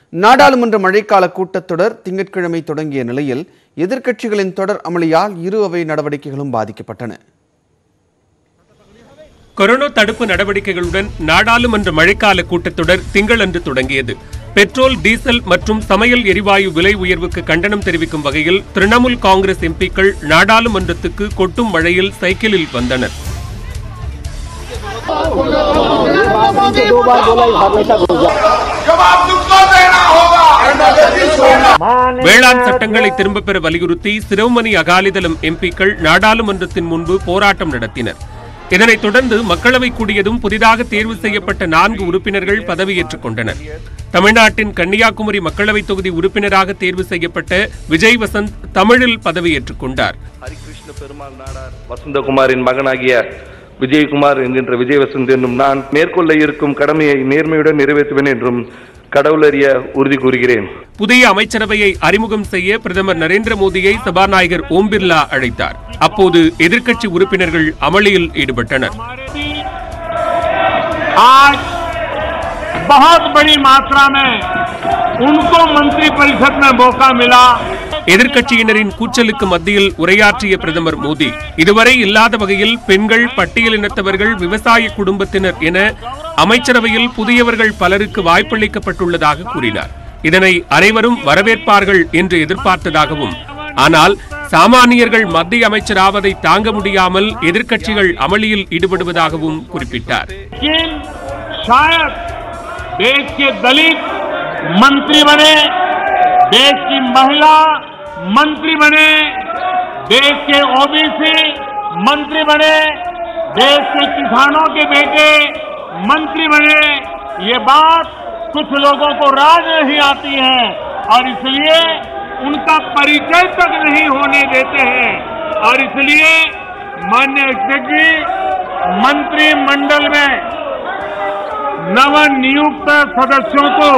நாடாளுமன்ற மழைக்கால கூட்டத்தொடர் திங்கட்கிழமை தொடங்கிய நிலையில் எதிர்க்கட்சிகளின் தொடர் அமளியால் இரு அவை நடவடிக்கைகளும் பாதிக்கப்பட்டன கொரோனா தடுப்பு நடவடிக்கைகளுடன் நாடாளுமன்ற மழைக்கால கூட்டத்தொடர் திங்களன்று தொடங்கியது பெட்ரோல் டீசல் மற்றும் சமையல் எரிவாயு விலை உயர்வுக்கு கண்டனம் தெரிவிக்கும் வகையில் திரிணாமுல் காங்கிரஸ் எம்பிக்கள் நாடாளுமன்றத்துக்கு கொட்டும் மழையில் சைக்கிளில் வந்தனர் जवाब तुमको देना होगा வேளாண் சட்டங்களை திரும்பப் பெற வலியுறுத்தி சிரோமணி அகாலிதளம் எம்பிக்கள் நாடாளுமன்றத்தின் முன்பு போராட்டம் நடத்தினர் இதனைத் தொடர்ந்து மக்களவை கூடியதும் புதிதாக தேர்வு செய்யப்பட்ட நான்கு உறுப்பினர்கள் பதவியேற்றுக் கொண்டனர் தமிழ்நாட்டின் கன்னியாகுமரி மக்களவைத் தொகுதி உறுப்பினராக தேர்வு செய்யப்பட்ட விஜய் வசந்த் தமிழில் பதவியேற்றுக் கொண்டார் ஹரிகிருஷ்ண பெருமாள் நாடார் வசந்தகுமாரின் மகனாகிய விஜயகுமார் என்கின்ற விஜயவசந்த் என்னும் நான் மேற்கொள்ள இருக்கும் கடமையை நேர்மையுடன் நிறைவேற்றுவேன் என்றும் கடவுளறிய உறுதி கூறுகிறேன் புதிய அமைச்சரவையை அறிமுகம் செய்ய பிரதமர் நரேந்திர மோடியை சபாநாயகர் ஓம் பிர்லா அழைத்தார் அப்போது எதிர்க்கட்சி உறுப்பினர்கள் அமளியில் ஈடுபட்டனர் आज बहुत बड़ी मात्रा में उनको मंत्रिपरिषद में मौका मिला எதிர்க்கட்சியினரின் கூச்சலுக்கு மத்தியில் உரையாற்றிய பிரதமர் மோடி இதுவரை இல்லாத வகையில் பெண்கள் பட்டியலினத்தவர்கள் விவசாய குடும்பத்தினர் என அமைச்சரவையில் புதியவர்கள் பலருக்கு வாய்ப்பளிக்கப்பட்டுள்ளதாக கூறினார் இதனை அனைவரும் வரவேற்பார்கள் என்று எதிர்பார்த்ததாகவும் ஆனால் சாமானியர்கள் மத்திய அமைச்சராவதை தாங்க முடியாமல் எதிர்க்கட்சிகள் அமளியில் ஈடுபடுவதாகவும் குறிப்பிட்டார் लेकिन शायद देश के दलित मंत्री बने देश की महिला मंत्री बने देश के ओबीसी मंत्री बने देश के किसानों के बेटे मंत्री बने ये बात कुछ लोगों को राज नहीं आती है और इसलिए उनका परिचय तक नहीं होने देते हैं और इसलिए मान्य अध्यक्ष जी मंत्रिमंडल में नवनियुक्त सदस्यों को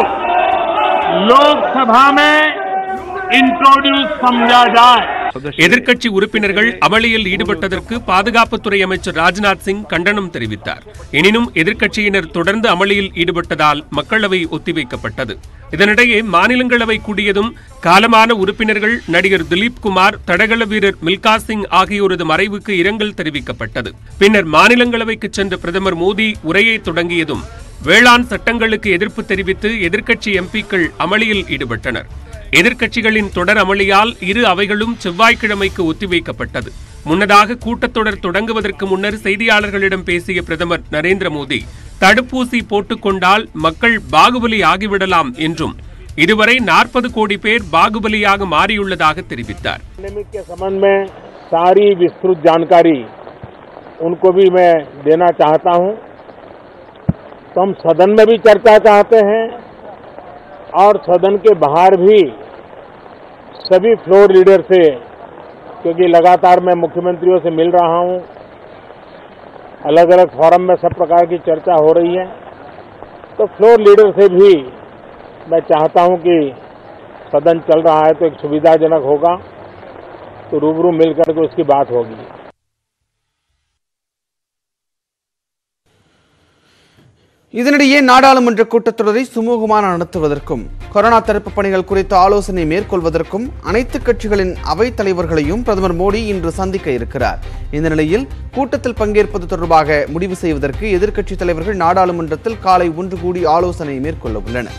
लोकसभा में इंट्रोड्यूस समझा जाए எதிர்க்கட்சி உறுப்பினர்கள் அமளியில் ஈடுபட்டதற்கு பாதுகாப்புத்துறை அமைச்சர் ராஜ்நாத் சிங் கண்டனம் தெரிவித்தார் எனினும் எதிர்க்கட்சியினர் தொடர்ந்து அமளியில் ஈடுபட்டதால் மக்களவை ஒத்திவைக்கப்பட்டது இதனிடையே மாநிலங்களவை கூடியதும் காலமான உறுப்பினர்கள் நடிகர் திலீப் குமார் தடகள வீரர் மில்கா சிங் ஆகியோரது மறைவுக்கு இரங்கல் தெரிவிக்கப்பட்டது பின்னர் மாநிலங்களவைக்கு சென்ற பிரதமர் மோடி உரையை தொடங்கியதும் வேளாண் சட்டங்களுக்கு எதிர்ப்பு தெரிவித்து எதிர்க்கட்சி எம்பிக்கள் அமளியில் ஈடுபட்டனர் எதிர்க்கட்சிகளின் தொடர் அமளியால் இரு அவைகளும் செவ்வாய்க்கிழமைக்கு ஒத்திவைக்கப்பட்டது முன்னதாக கூட்டத்தொடர் தொடங்குவதற்கு முன்னர் செய்தியாளர்களிடம் பேசிய பிரதமர் நரேந்திர மோடி தடுப்பூசி போட்டுக்கொண்டால் மக்கள் பாகுபலி ஆகிவிடலாம் என்றும் இதுவரை நாற்பது கோடி பேர் பாகுபலியாக மாறியுள்ளதாக தெரிவித்தார் पैंडेमिक के संबंध में सारी विस्तृत जानकारी उनको भी मैं देना चाहता हूं तो हम सदन में भी चर्चा चाहते हैं और सदन के बाहर भी सभी फ्लोर लीडर से क्योंकि लगातार मैं मुख्यमंत्रियों से मिल रहा हूं अलग अलग फोरम में सब प्रकार की चर्चा हो रही है तो फ्लोर लीडर से भी मैं चाहता हूं कि सदन चल रहा है तो एक सुविधाजनक होगा तो रूबरू मिलकर के उसकी बात होगी இதனிடையே நாடாளுமன்ற கூட்டத்தொடரை சுமூகமாக நடத்துவதற்கும் கொரோனா தடுப்பு பணிகள் குறித்து ஆலோசனை மேற்கொள்வதற்கும் அனைத்து கட்சிகளின் அவைத் தலைவர்களையும் பிரதமர் மோடி இன்று சந்திக்க இருக்கிறார் இந்த நிலையில் கூட்டத்தில் பங்கேற்பது தொடர்பாக முடிவு செய்வதற்கு எதிர்க்கட்சித் தலைவர்கள் நாடாளுமன்றத்தில் காலை ஒன்று கூடி ஆலோசனை மேற்கொள்ள உள்ளனர்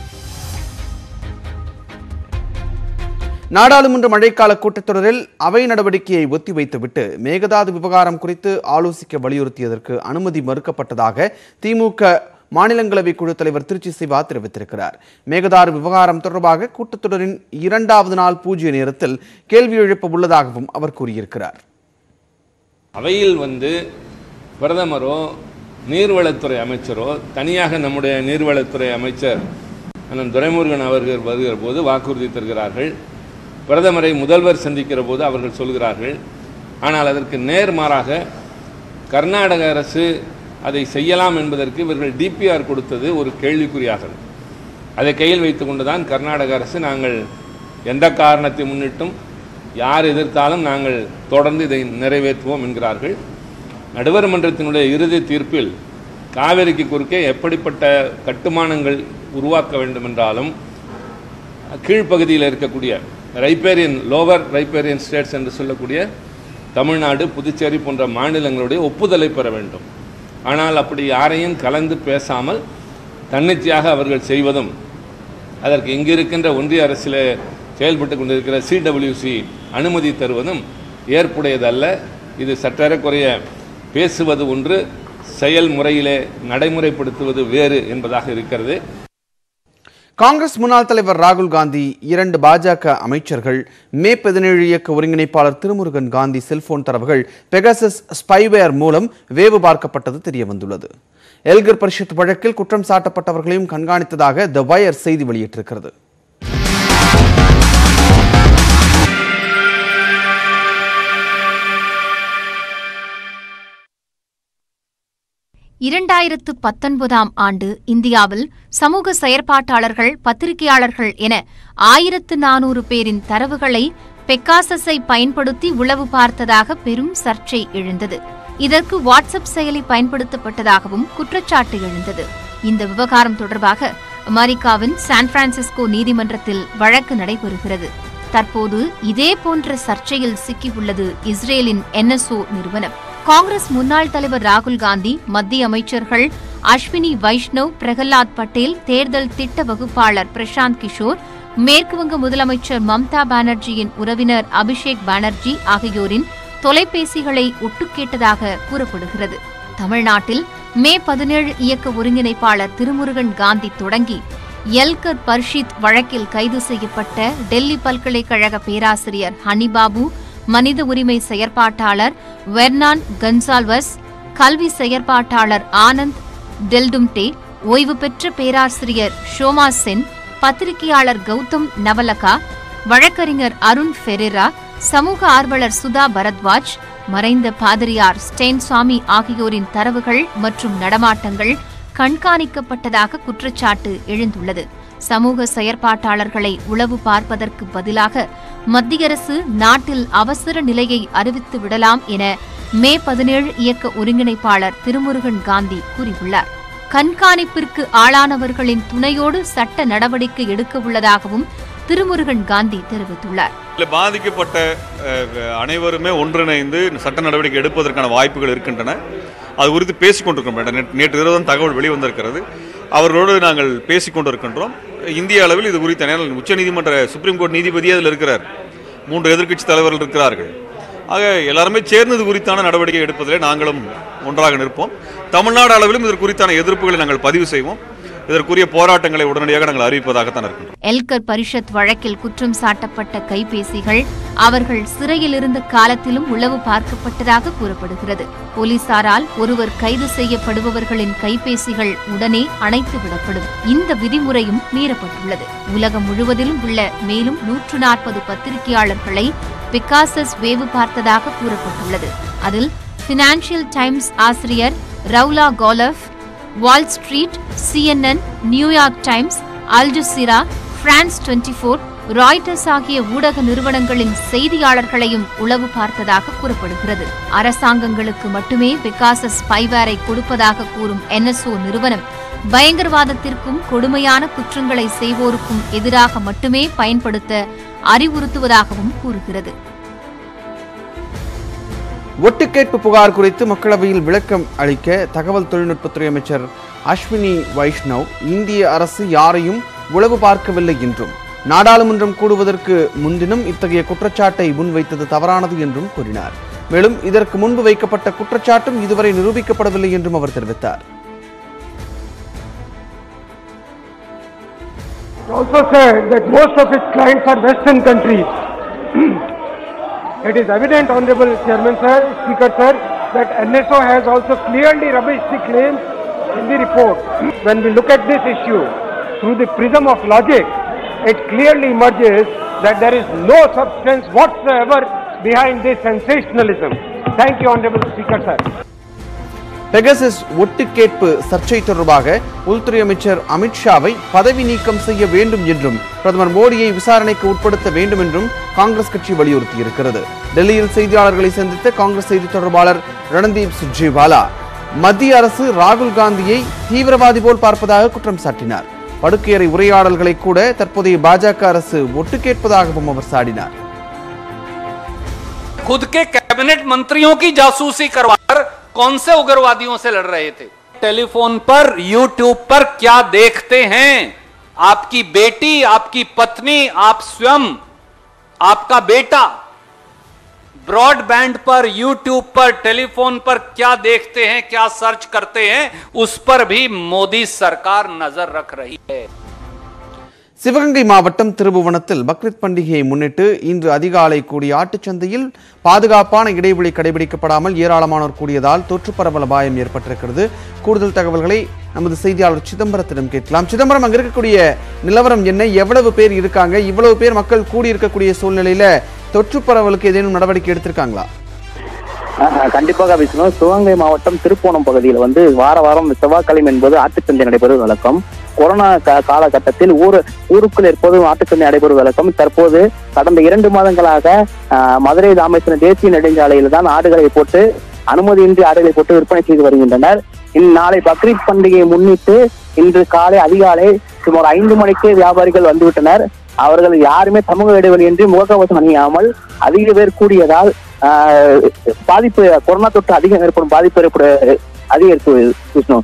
நாடாளுமன்ற மழைக்கால கூட்டத்தொடரில் அவை நடவடிக்கையை ஒத்திவைத்துவிட்டு மேகதாது விவகாரம் குறித்து ஆலோசிக்க வலியுறுத்தியதற்கு அனுமதி மறுக்கப்பட்டதாக திமுக மாநிலங்களவை குழு தலைவர் திருச்சி சிவா தெரிவித்திருக்கிறார் மேகதாது விவகாரம் தொடர்பாக கூட்டத்தொடரின் இரண்டாவது நாள் பூஜ்ய நேரத்தில் கேள்வி எழுப்ப உள்ளதாகவும் அவர் கூறியிருக்கிறார் அவையில் வந்து பிரதமரோ நீர்வளத்துறை அமைச்சரோ தனியாக நம்முடைய நீர்வளத்துறை அமைச்சர் அண்ணன் துரைமுருகன் அவர்கள் வருகிற போது வாக்குறுதி தருகிறார்கள் பிரதமரை முதல்வர் சந்திக்கிற போது அவர்கள் சொல்கிறார்கள் ஆனால் அதற்கு நேர்மாறாக கர்நாடக அரசு அதை செய்யலாம் என்பதற்கு இவர்கள் டிபிஆர் கொடுத்தது ஒரு கேள்விக்குறியாகிறது அதை கையில் வைத்துக்கொண்டு தான் கர்நாடக அரசு நாங்கள் எந்த காரணத்தை முன்னிட்டும் யார் எதிர்த்தாலும் நாங்கள் தொடர்ந்து இதை நிறைவேற்றுவோம் என்கிறார்கள் நடுவர் மன்றத்தினுடைய இறுதி தீர்ப்பில் காவிரிக்கு குறுக்கே எப்படிப்பட்ட கட்டுமானங்கள் உருவாக்க வேண்டும் என்றாலும் கீழ்ப்பகுதியில் இருக்கக்கூடிய ரைப்பேரியன் லோவர் ரைப்பேரியன் ஸ்டேட்ஸ் என்று சொல்லக்கூடிய தமிழ்நாடு புதுச்சேரி போன்ற மாநிலங்களுடைய ஒப்புதலை பெற வேண்டும் ஆனால் அப்படி யாரையும் கலந்து பேசாமல் தன்னிச்சையாக அவர்கள் செய்வதும் அதற்கு இங்கு இருக்கின்ற ஒன்றிய அரசில் செயல்பட்டு கொண்டிருக்கிற சிடபிள்யூசி அனுமதி தருவதும் ஏற்புடையதல்ல இது சற்றேறக்குறைய பேசுவது ஒன்று செயல்முறையிலே நடைமுறைப்படுத்துவது வேறு என்பதாக இருக்கிறது காங்கிரஸ் முன்னாள் தலைவர் ராகுல் காந்தி இரண்டு பாஜக அமைச்சர்கள் மே பதினேழு இயக்க ஒருங்கிணைப்பாளர் திருமுருகன் காந்தி செல்போன் தரவுகள் பெகாசஸ் ஸ்பைவேர் மூலம் வேவு பார்க்கப்பட்டது தெரிய வந்துள்ளது எல்கர் பரிஷத் வழக்கில் குற்றம் சாட்டப்பட்டவர்களையும் கண்காணித்ததாக த வயர் செய்தி வெளியிட்டிருக்கிறது இரண்டாயிரத்து பத்தொன்பதாம் ஆண்டு இந்தியாவில் சமூக செயற்பாட்டாளர்கள் பத்திரிகையாளர்கள் என ஆயிரத்து நானூறு பேரின் தரவுகளை பெக்காசஸை பயன்படுத்தி உளவு பார்த்ததாக பெரும் சர்ச்சை எழுந்தது இதற்கு வாட்ஸ்அப் செயலி பயன்படுத்தப்பட்டதாகவும் குற்றச்சாட்டு எழுந்தது இந்த விவகாரம் தொடர்பாக அமெரிக்காவின் சான் பிரான்சிஸ்கோ நீதிமன்றத்தில் வழக்கு நடைபெறுகிறது தற்போது இதே போன்ற சர்ச்சையில் சிக்கியுள்ளது இஸ்ரேலின் என்எஸ்ஓ நிறுவனம் காங்கிரஸ் முன்னாள் தலைவர் ராகுல் காந்தி மத்திய அமைச்சர்கள் அஸ்வினி வைஷ்ணவ் பிரகலாத் பட்டேல் தேர்தல் திட்ட வகுப்பாளர் பிரசாந்த் கிஷோர் மேற்குவங்க முதலமைச்சர் மம்தா பானர்ஜியின் உறவினர் அபிஷேக் பானர்ஜி ஆகியோரின் தொலைபேசிகளை ஒட்டுக்கேட்டதாக கூறப்படுகிறது தமிழ்நாட்டில் மே பதினேழு இயக்க ஒருங்கிணைப்பாளர் திருமுருகன் காந்தி தொடங்கி எல்கர் பர்ஷித் வழக்கில் கைது செய்யப்பட்ட டெல்லி பல்கலைக்கழக பேராசிரியர் ஹனிபாபு மனித உரிமை செயற்பாட்டாளர் வெர்னான் கன்சால்வஸ் கல்வி செயற்பாட்டாளர் ஆனந்த் டெல்டும்டே ஓய்வு பெற்ற பேராசிரியர் ஷோமா சென் பத்திரிகையாளர் கௌதம் நவலகா வழக்கறிஞர் அருண் ஃபெரேரா சமூக ஆர்வலர் சுதா பரத்வாஜ் மறைந்த பாதிரியார் ஸ்டெயின் சுவாமி ஆகியோரின் தரவுகள் மற்றும் நடமாட்டங்கள் கண்காணிக்கப்பட்டதாக குற்றச்சாட்டு எழுந்துள்ளது சமூக செயற்பாட்டாளர்களை உளவு பார்ப்பதற்கு பதிலாக மத்திய அரசு நாட்டில் அவசர நிலையை அறிவித்து விடலாம் என மே பதினேழு இயக்க ஒருங்கிணைப்பாளர் திருமுருகன் காந்தி கூறியுள்ளார் கண்காணிப்பிற்கு ஆளானவர்களின் துணையோடு சட்ட நடவடிக்கை எடுக்க உள்ளதாகவும் திருமுருகன் காந்தி தெரிவித்துள்ளார் இதில் பாதிக்கப்பட்ட அஹ், அனைவருமே ஒன்றிணைந்து சட்ட நடவடிக்கை எடுப்பதற்கான வாய்ப்புகள் இருக்கின்றன அது குறித்து பேசிக் கொண்டிருக்கிறோம் மேடம். நேற்று- நேற்று இரவு தான் தகவல் வெளிவந்திருக்கிறது அவர்களோடு நாங்கள் பேசிக் கொண்டிருக்கின்றோம் இந்திய அளவில் இது குறித்த நேரம் உச்சநீதிமன்ற சுப்ரீம் கோர்ட் நீதிபதியே அதில் இருக்கிறார் மூன்று எதிர்க்கட்சி தலைவர்கள் இருக்கிறார்கள் ஆக எல்லாருமே சேர்ந்து இது குறித்தான நடவடிக்கை எடுப்பதிலே நாங்களும் ஒன்றாக நிற்போம் தமிழ்நாடு அளவிலும் இது குறித்தான எதிர்ப்புகளை நாங்கள் பதிவு செய்வோம் இதற்குரிய போராட்டங்களை உடனடியாக நாங்கள் அறிவிப்பதாகத்தான் இருக்கின்றோம் எல்கர் பரிஷத் வழக்கில் குற்றம் சாட்டப்பட்ட கைபேசிகள் அவர்கள் சிறையில் இருந்த காலத்திலும் உளவு பார்க்கப்பட்டதாக கூறப்படுகிறது போலீசாரால் ஒருவர் கைது செய்யப்படுபவர்களின் கைபேசிகள் உடனே அணைத்து விடப்படும் இந்த விதிமுறையும் மீறப்பட்டுள்ளது உலகம் முழுவதிலும் உள்ள மேலும் நூற்று நாற்பது பத்திரிகையாளர்களை பிகாசஸ் வேவு பார்த்ததாக கூறப்பட்டுள்ளது அதில் பினான்சியல் டைம்ஸ் ஆசிரியர் Roula Khalaf Wall Street CNN New York Times Al Jazeera France twenty four Reuters ஆகிய ஊடக நிறுவனங்களின் செய்தியாளர்களையும் உளவு பார்த்ததாக கூறப்படுகிறது அரசாங்கங்களுக்கு மட்டுமே பிகாசஸ் ஸ்பைவேரை கொடுப்பதாக கூறும் என்எஸ்ஓ நிறுவனம் பயங்கரவாதத்திற்கும் கொடுமையான குற்றங்களை செய்வோருக்கும் எதிராக மட்டுமே பயன்படுத்த அறிவுறுத்துவதாகவும் கூறுகிறது ஒட்டுக்கேட்பு புகார் குறித்து மக்களவையில் விளக்கம் அளிக்க தகவல் தொழில்நுட்பத்துறை அமைச்சர் அஸ்வினி வைஷ்ணவ் இந்திய அரசு யாரையும் உளவு பார்க்கவில்லை என்றும் நாடாளுமன்றம் கூடுவதற்கு முன்தினம் இத்தகைய குற்றச்சாட்டை முன்வைத்தது தவறானது என்றும் கூறினார் மேலும் இதற்கு முன்பு வைக்கப்பட்ட குற்றச்சாட்டும் இதுவரை நிரூபிக்கப்படவில்லை என்றும் அவர் தெரிவித்தார் It also said that most of its clients are Western countries. it is evident, Honorable Chairman Sir, Speaker Sir, that NSO has also clearly rubbished the claims in the report. When we look at this issue through the prism of logic, it clearly emerges that there is no substance whatsoever behind this sensationalism. Thank you, Honorable Speaker Sir. Pegasus ஒட்டுக்கேட்பு சர்ச்சை தொடர்பாக உள்துறை அமைச்சர் அமித்ஷாவை பதவி நீக்கம் செய்ய வேண்டும் என்றும் பிரதமர் மோடியை விசாரணைக்கு உட்படுத்த வேண்டும் என்றும் காங்கிரஸ் கட்சி வலியுறுத்தியிருக்கிறது டெல்லியில் செய்தியாளர்களை சந்தித்த காங்கிரஸ் செய்தி தொடர்பாளர் ரணதீப் சுர்ஜேவாலா மத்திய அரசு ராகுல் காந்தியை தீவிரவாதி போல் பார்ப்பதாக குற்றம் சாட்டினார் படுக்கையறை உரையாடல்களை கூட தற்போதைய பாஜக அரசு ஒட்டு கேட்பதாகவும் அவர் சாடினார் खुद के कैबिनेट मंत्रियों की जासूसी करवाकर कौन से उग्रवादियों से लड़ रहे थे टेलीफोन पर यूट्यूब पर क्या देखते हैं आपकी बेटी आपकी पत्नी आप स्वयं आपका बेटा ब्रॉडबैंड पर यूट्यूब पर टेलीफोन पर क्या देखते हैं क्या सर्च करते हैं उस पर भी मोदी सरकार नजर रख रही है சிவகங்கை மாவட்டம் திருபுவனத்தில் பக்ரீத் பண்டிகையை முன்னிட்டு இன்று அதிகாலை கூடிய ஆட்டுச்சந்தையில் பாதுகாப்பான இடைவெளி கடைபிடிக்கப்படாமல் ஏராளமானோர் கூடியதால் தொற்று பரவல் அபாயம் ஏற்பட்டிருக்கிறது கூடுதல் தகவல்களை நமது செய்தியாளர் சிதம்பரத்திடம் கேட்கலாம் சிதம்பரம் அங்க இருக்கக்கூடிய நிலவரம் என்ன எவ்வளவு பேர் இருக்காங்க இவ்வளவு பேர் மக்கள் கூடி இருக்கக்கூடிய சூழ்நிலையில தொற்று பரவலுக்கு ஏதேனும் நடவடிக்கை எடுத்திருக்காங்களா ஆஹ் கண்டிப்பாக விஷ்ணு சிவகங்கை மாவட்டம் திருப்போணம் பகுதியில் வந்து வார வாரம் செவ்வாய்க்கிழமை என்பது ஆட்டுச்சந்தை நடைபெறுவது வழக்கம் கொரோனா கா- காலகட்டத்தில் ஊர் ஊருக்குள் எப்போதும் ஆட்டுச்சந்தை நடைபெறுவது வழக்கம் தற்போது கடந்த இரண்டு மாதங்களாக ஆஹ், மதுரை ராமேஸ்வரம் தேசிய நெடுஞ்சாலையில் தான் ஆடுகளை போட்டு அனுமதியின்றி ஆடுகளை போட்டு விற்பனை செய்து வருகின்றனர் இந்நாளை பக்ரீத் பண்டிகையை முன்னிட்டு இன்று காலை அதிகாலை சுமார் ஐந்து மணிக்கு வியாபாரிகள் வந்துவிட்டனர் அவர்கள் யாருமே சமூக இடைவெளியின்றி முகக்கவசம் அணியாமல் அதிக பேர் கூடியதால் ஆஹ், பாதிப்பு கொரோனா தொற்று அதிகம் ஏற்படும் பாதிப்பு ஏற்பட அதிகரித்து விஷ்ணு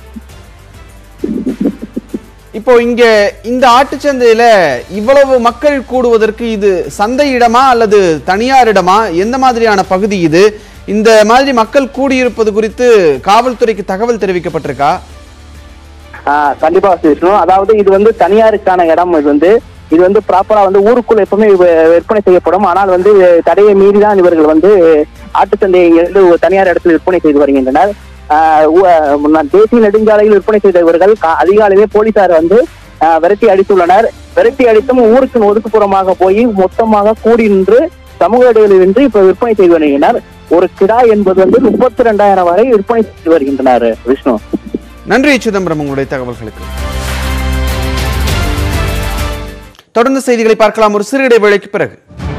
இப்போ இங்க இந்த ஆட்டுச்சந்தையில இவ்வளவு மக்கள் கூடுவதற்கு இது சந்தை இடமா அல்லது தனியார் இடமா எந்த மாதிரியான பகுதி இது இந்த மாதிரி மக்கள் கூடியிருப்பது குறித்து காவல்துறைக்கு தகவல் தெரிவிக்கப்பட்டிருக்கா ஆஹ் கண்டிப்பா விஷ்ணு அதாவது இது வந்து தனியாருக்கான இடம் இது வந்து இது வந்து ப்ராப்பரா வந்து ஊருக்குள்ள எப்பவுமே வி- விற்பனை செய்யப்படும் ஆனால் வந்து தடையை மீறி தான் இவர்கள் வந்து ஆட்டுச்சந்தையை இங்கிருந்து ஒரு தனியார் இடத்தில் விற்பனை செய்து வருகின்றனர் ஆஹ் உ- முன்ன- தேசிய நெடுஞ்சாலையில் விற்பனை செய்த இவர்கள் கா- அதிகாலையிலே போலீசார் வந்து ஆஹ் விரட்டி அடித்துள்ளனர் விரட்டி அடித்தும் ஊருக்கு ஒதுக்குப்புறமாக போய் மொத்தமாக கூடி நின்று சமூக இடைவெளியின்றி இப்ப விற்பனை செய்து வருகின்றனர் ஒரு கிடா என்பது வந்து முப்பத்தி ரெண்டாயிரம் வரை விற்பனை செய்து வருகின்றனர் விஷ்ணு நன்றி சிதம்பரம் உங்களுடைய தகவல்களுக்கு தொடர்ந்து செய்திகளை பார்க்கலாம் ஒரு சிறு இடைவேளைக்கு பிறகு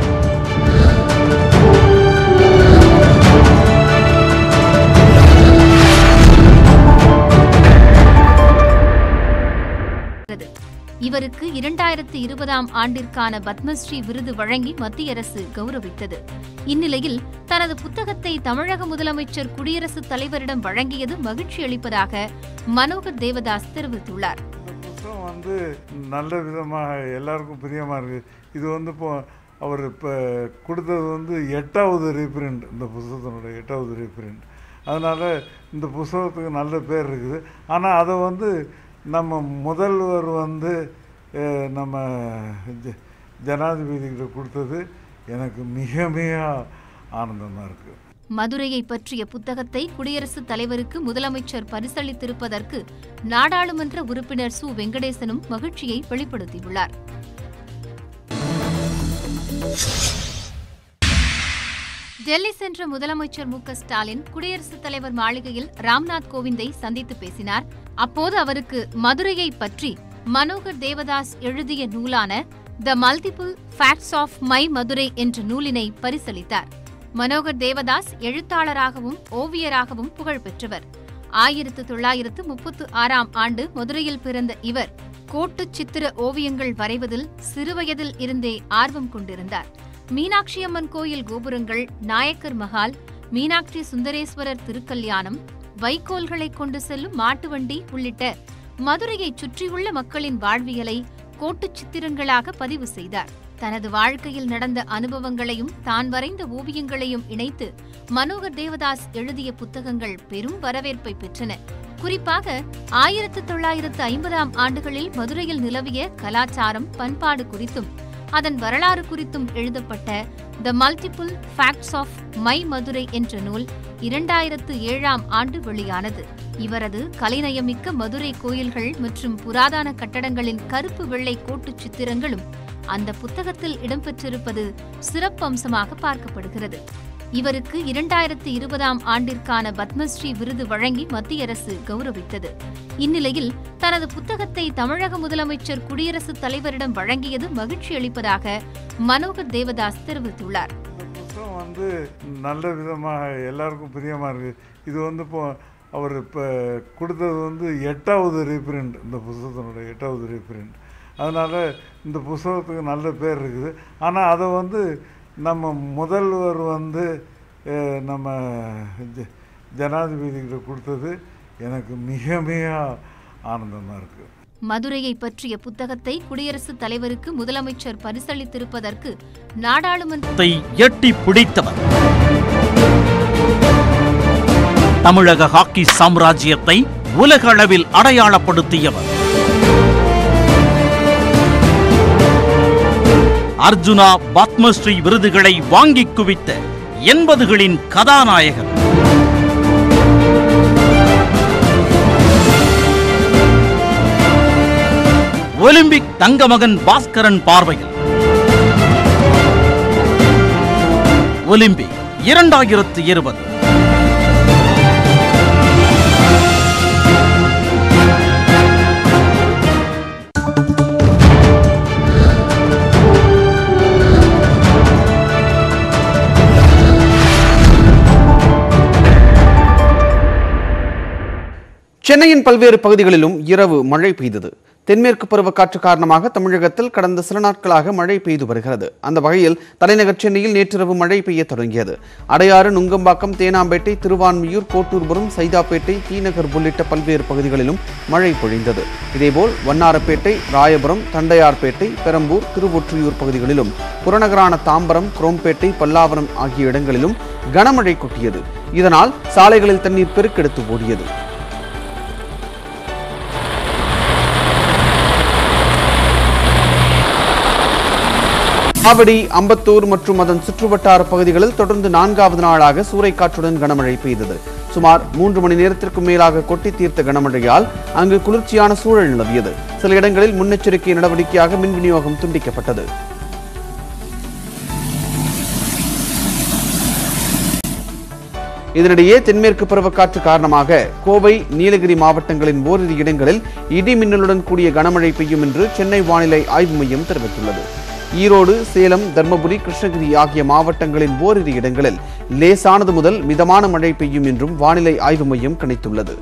இவருக்கு இரண்டாயிரத்து இருபதாம் ஆண்டிற்கான பத்மஸ்ரீ விருது வழங்கி மத்திய அரசு கௌரவித்தது இந்நிலையில் தனது புத்தகத்தை தமிழக முதலமைச்சர் குடியரசுத் தலைவரிடம் வழங்கியது மகிழ்ச்சி அளிப்பதாக மனோகர் தேவதாஸ் தெரிவித்துள்ளார் புத்தகம் வந்து நல்ல விதமாக எல்லாருக்கும் பிரியமாக இருக்குது இது வந்து இப்போ அவர் இப்போ கொடுத்தது வந்து எட்டாவது ரீப்ரிண்ட் இந்த புத்தகத்தினுடைய எட்டாவது ரீப்ரிண்ட் அதனால் இந்த புத்தகத்துக்கு நல்ல பேர் இருக்குது ஆனால் அதை வந்து நம்ம முதல்வர் வந்து அஹ், நம்ம ஜ- ஜனாதிபதிகிட்ட கொடுத்தது எனக்கு மிக மிக ஆனந்தமாக இருக்குது மதுரையை பற்றிய புத்தகத்தை குடியரசுத் தலைவருக்கு முதலமைச்சர் பரிசளித்திருப்பதற்கு நாடாளுமன்ற உறுப்பினர் சு வெங்கடேசனும் மகிழ்ச்சியை வெளிப்படுத்தியுள்ளார் டெல்லி சென்ற முதலமைச்சர் மு க ஸ்டாலின் குடியரசுத் தலைவர் மாளிகையில் ராம்நாத் கோவிந்தை சந்தித்து பேசினார் அப்போது அவருக்கு மதுரையை பற்றி மனோகர் தேவதாஸ் எழுதிய நூலான the multiple facets of my Madurai என்ற நூலினை பரிசளித்தார் மனோகர் தேவதாஸ் எழுத்தாளராகவும் ஓவியராகவும் புகழ் பெற்றவர் ஆயிரத்து தொள்ளாயிரத்து முப்பத்து ஆறாம் ஆண்டு மதுரையில் பிறந்த இவர் கோட்டுச் சித்திர ஓவியங்கள் வரைவதில் சிறுவயதில் இருந்தே ஆர்வம் கொண்டிருந்தார் மீனாட்சியம்மன் கோயில் கோபுரங்கள் நாயக்கர் மஹால் மீனாட்சி சுந்தரேஸ்வரர் திருக்கல்யாணம் வைக்கோல்களை கொண்டு செல்லும் மாட்டு வண்டி உள்ளிட்ட மதுரையைச் சுற்றியுள்ள மக்களின் வாழ்வியலை கோட்டுச் சித்திரங்களாக பதிவு செய்தார் தனது வாழ்க்கையில் நடந்த அனுபவங்களையும் தான் வரைந்த ஓவியங்களையும் இணைத்து மனோகர் தேவதாஸ் எழுதிய புத்தகங்கள் பெரும் வரவேற்பை பெற்றன குறிப்பாக ஆயிரத்து தொள்ளாயிரத்து ஐம்பதாம் ஆண்டுகளில் மதுரையில் நிலவிய கலாச்சாரம் பண்பாடு குறித்தும் அதன் வரலாறு குறித்தும் எழுதப்பட்ட the multiple facets of my Madurai என்ற நூல் இரண்டாயிரத்து ஏழாம் ஆண்டு வெளியானது இவரது கலைநயமிக்க மதுரை கோயில்கள் மற்றும் புராதன கட்டடங்களின் கருப்பு வெள்ளை கோட்டுச் சித்திரங்களும் அந்த புத்தகத்தில் இடம்பெற்றிருப்பது சிறப்பம்சமாக பார்க்கப்படுகிறது இவருக்கு இரண்டாயிரத்து இருபதாம் ஆண்டிற்கான பத்மஸ்ரீ விருது வழங்கி மத்திய அரசு கௌரவித்தது இந்நிலையில் தனது புத்தகத்தை தமிழக முதலமைச்சர் குடியரசுத் தலைவரிடம் வழங்கியது மகிழ்ச்சி அளிப்பதாக மனோகர் தேவதாஸ் தெரிவித்துள்ளார் புத்தகம் வந்து நல்ல விதமாக எல்லாருக்கும் பிரியமாக இருக்குது இது வந்து இப்போ அவர் இப்போ கொடுத்தது வந்து எட்டாவது ரீப்ரிண்ட் இந்த புஸ்தகத்தினுடைய எட்டாவது ரீப்ரிண்ட் அதனால் இந்த புஸ்தகத்துக்கு நல்ல பேர் இருக்குது ஆனால் அதை வந்து நம்ம முதல்வர் வந்து அஹ், நம்ம ஜ- ஜனாதிபதிகிட்ட கொடுத்தது எனக்கு மிக மிக ஆனந்தமாக இருக்குது மதுரையை பற்றிய புத்தகத்தை குடியரசுத் தலைவருக்கு முதலமைச்சர் பரிசளித்திருப்பதற்கு நாடாளுமன்ற த்தை எட்டி பிடித்தவர் தமிழக ஹாக்கி சாம்ராஜ்யத்தை உலக அளவில் அடையாளப்படுத்தியவர் அர்ஜுனா பத்மஸ்ரீ விருதுகளை வாங்கிக் குவித்த எண்பதுகளின் கதாநாயகர் ஒலிம்பிக் தங்கமகன் பாஸ்கரன் பார்வையில் ஒலிம்பிக் இரண்டாயிரத்து இருபது சென்னையின் பல்வேறு பகுதிகளிலும் இரவு மழை பெய்தது தென்மேற்கு பருவக்காற்று காரணமாக தமிழகத்தில் கடந்த சில நாட்களாக மழை பெய்து வருகிறது அந்த வகையில் தலைநகர் சென்னையில் நேற்றிரவு மழை பெய்ய தொடங்கியது அடையாறு நுங்கம்பாக்கம் தேனாம்பேட்டை திருவான்மியூர் கோட்டூர்புரம் சைதாப்பேட்டை தீநகர் உள்ளிட்ட பல்வேறு பகுதிகளிலும் மழை பொழிந்தது இதேபோல் வண்ணாரப்பேட்டை ராயபுரம் தண்டையார்பேட்டை பெரம்பூர் திருவொற்றியூர் பகுதிகளிலும் புறநகரான தாம்பரம் குரோம்பேட்டை பல்லாவரம் ஆகிய இடங்களிலும் கனமழை கொட்டியது இதனால் சாலைகளில் தண்ணீர் பெருக்கெடுத்து ஓடியது ஆவடி அம்பத்தூர் மற்றும் அதன் சுற்றுவட்டார பகுதிகளில் தொடர்ந்து நான்காவது நாளாக சூறைக்காற்றுடன் கனமழை பெய்தது சுமார் மூன்று மணி நேரத்திற்கும் மேலாக கொட்டி தீர்த்த கனமழையால் அங்கு குளிர்ச்சியான சூழல் நிலவியது சில இடங்களில் முன்னெச்சரிக்கை நடவடிக்கையாக மின் விநியோகம் துண்டிக்கப்பட்டது இதனிடையே தென்மேற்கு பருவக்காற்று காரணமாக கோவை நீலகிரி மாவட்டங்களின் ஓரிரு இடங்களில் இடி மின்னலுடன் கூடிய கனமழை பெய்யும் என்று சென்னை வானிலை ஆய்வு மையம் தெரிவித்துள்ளது ஈரோடு சேலம் தர்மபுரி கிருஷ்ணகிரி ஆகிய மாவட்டங்களின் ஓரிரு இடங்களில் லேசானது முதல் மிதமான மழை பெய்யும் என்றும் வானிலை ஆய்வு மையம் கணித்துள்ளது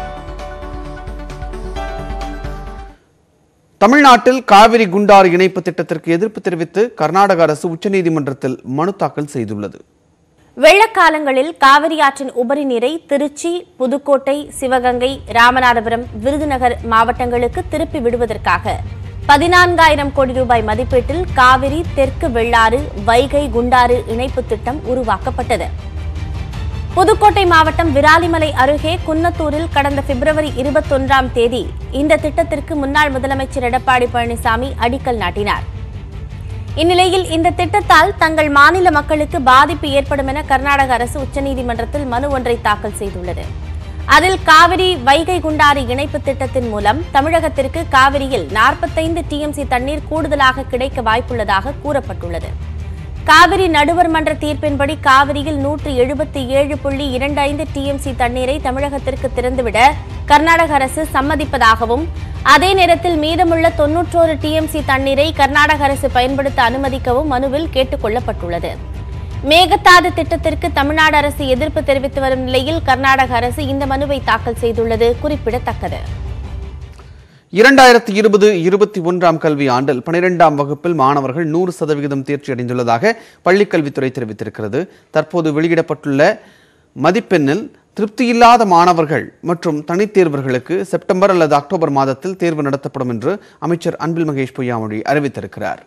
தமிழ்நாட்டில் காவிரி குண்டாறு இணைப்பு திட்டத்திற்கு எதிர்ப்பு தெரிவித்து கர்நாடக அரசு உச்சநீதிமன்றத்தில் மனு தாக்கல் செய்துள்ளது வெள்ளக்காலங்களில் காவிரி ஆற்றின் உபரி நீரை திருச்சி புதுக்கோட்டை சிவகங்கை ராமநாதபுரம் விருதுநகர் மாவட்டங்களுக்கு திருப்பி விடுவதற்காக பதினான்காயிரம் கோடி ரூபாய் மதிப்பீட்டில் காவிரி தெற்கு வெள்ளாறு வைகை குண்டாறு இணைப்பு திட்டம் உருவாக்கப்பட்டது புதுக்கோட்டை மாவட்டம் விராலிமலை அருகே குன்னத்தூரில் கடந்த பிப்ரவரி இருபத்தொன்றாம் தேதி இந்த திட்டத்திற்கு முன்னாள் முதலமைச்சர் எடப்பாடி பழனிசாமி அடிக்கல் நாட்டினார் இந்நிலையில் இந்த திட்டத்தால் தங்கள் மாநில மக்களுக்கு பாதிப்பு ஏற்படும் என கர்நாடக அரசு உச்சநீதிமன்றத்தில் மனு ஒன்றை தாக்கல் செய்துள்ளது அதில் காவிரி வைகை குண்டாறு இணைப்பு திட்டத்தின் மூலம் தமிழகத்திற்கு காவிரியில் நாற்பத்தைந்து டிஎம்சி தண்ணீர் கூடுதலாக கிடைக்க வாய்ப்புள்ளதாக கூறப்பட்டுள்ளது காவிரி நடுவர் மன்ற தீர்ப்பின்படி காவிரியில் நூற்று எழுபத்தி ஏழு புள்ளி இரண்டு ஐந்து டிஎம்சி தண்ணீரை தமிழகத்திற்கு திறந்துவிட கர்நாடக அரசு சம்மதிப்பதாகவும் அதே நேரத்தில் மீதமுள்ள தொன்னூற்றோரு டிஎம்சி தண்ணீரை கர்நாடக அரசு பயன்படுத்த அனுமதிக்கவும் மனுவில் கேட்டுக் கொள்ளப்பட்டுள்ளது மேகதாது திட்டத்திற்கு தமிழ்நாடு அரசு எதிர்ப்பு தெரிவித்து வரும் நிலையில் கர்நாடக அரசு இந்த மனுவை தாக்கல் செய்துள்ளது குறிப்பிடத்தக்கது இரண்டாயிரத்தி இருபது இருபத்தி ஒன்றாம் கல்வி ஆண்டில் பனிரெண்டாம் வகுப்பில் மாணவர்கள் நூறு சதவிகிதம் தேர்ச்சி அடைந்துள்ளதாக பள்ளிக்கல்வித்துறை தெரிவித்திருக்கிறது தற்போது வெளியிடப்பட்டுள்ள மதிப்பெண்ணில் திருப்தியில்லாத மாணவர்கள் மற்றும் தனித்தேர்வர்களுக்கு செப்டம்பர் அல்லது அக்டோபர் மாதத்தில் தேர்வு நடத்தப்படும் என்று அமைச்சர் அன்பில் மகேஷ் பொய்யாமொழி அறிவித்திருக்கிறார்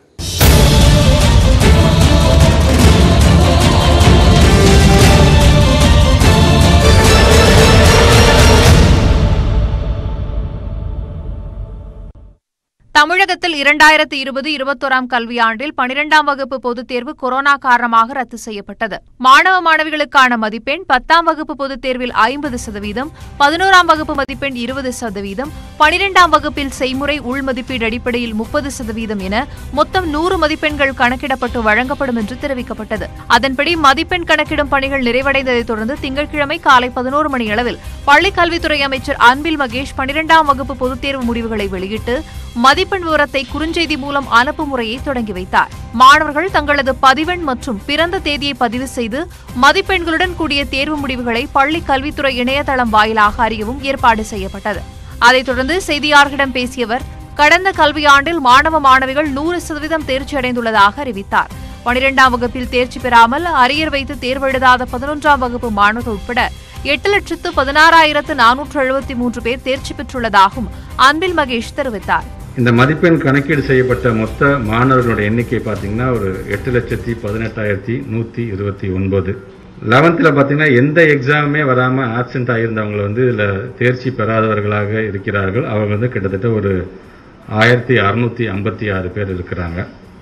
தமிழகத்தில் இரண்டாயிரத்து இருபது இருபத்தோராம் கல்வியாண்டில் பனிரெண்டாம் வகுப்பு பொதுத் தேர்வு கொரோனா காரணமாக ரத்து செய்யப்பட்டது மாணவ மாணவிகளுக்கான மதிப்பெண் பத்தாம் வகுப்பு பொதுத் தேர்வில் ஐம்பது சதவீதம் பதினோராம் வகுப்பு மதிப்பெண் இருபது சதவீதம் பனிரெண்டாம் வகுப்பில் செய்முறை உள் மதிப்பீடு அடிப்படையில் முப்பது சதவீதம் என மொத்தம் நூறு மதிப்பெண்கள் கணக்கிடப்பட்டு வழங்கப்படும் என்று தெரிவிக்கப்பட்டது அதன்படி மதிப்பெண் கணக்கிடும் பணிகள் நிறைவடைந்ததைத் தொடர்ந்து திங்கட்கிழமை காலை பதினோரு மணி அளவில் பள்ளிக் கல்வித்துறை அமைச்சர் அன்பில் மகேஷ் பனிரெண்டாம் வகுப்பு பொதுத் தேர்வு முடிவுகளை வெளியிட்டு மதிப்பெண் விவரத்தை குறுஞ்செய்தி மூலம் அனுப்பும் முறையை தொடங்கி வைத்தார் மாணவர்கள் தங்களது பதிவெண் மற்றும் பிறந்த தேதியை பதிவு செய்து மதிப்பெண்களுடன் கூடிய தேர்வு முடிவுகளை பள்ளி கல்வித்துறை இணையதளம் வாயிலாக அறியவும் ஏற்பாடு செய்யப்பட்டது அதைத் தொடர்ந்து செய்தியாளர்களிடம் பேசியவர் கடந்த கல்வியாண்டில் மாணவ மாணவிகள் நூறு சதவீதம் தேர்ச்சி அடைந்துள்ளதாக அறிவித்தார் பனிரெண்டாம் வகுப்பில் தேர்ச்சி பெறாமல் அரியர் வைத்து தேர்வு எழுதாத பதினொன்றாம் வகுப்பு மாணவர்கள் உட்பட எட்டு லட்சத்து பதினாறாயிரத்து நானூற்று எழுபத்தி மூன்று பேர் தேர்ச்சி பெற்றுள்ளதாகவும் அன்பில் மகேஷ் தெரிவித்தார் இந்த மதிப்பெண் கணக்கீடு செய்யப்பட்ட மொத்த மாணவர்களோட எண்ணிக்கை பார்த்தீங்கன்னா ஒரு எட்டு லட்சத்தி பதினெட்டாயிரத்தி நூற்றி இருபத்தி ஒன்பது லெவன்த்தில் பார்த்தீங்கன்னா எந்த எக்ஸாமுமே வராமல் ஆப்சென்ட் ஆகியிருந்தவங்க வந்து இதில் தேர்ச்சி பெறாதவர்களாக இருக்கிறார்கள் அவங்க வந்து கிட்டத்தட்ட ஒரு ஆயிரத்தி அறுநூற்றி ஐம்பத்தி ஆறு பேர் இருக்கிறாங்க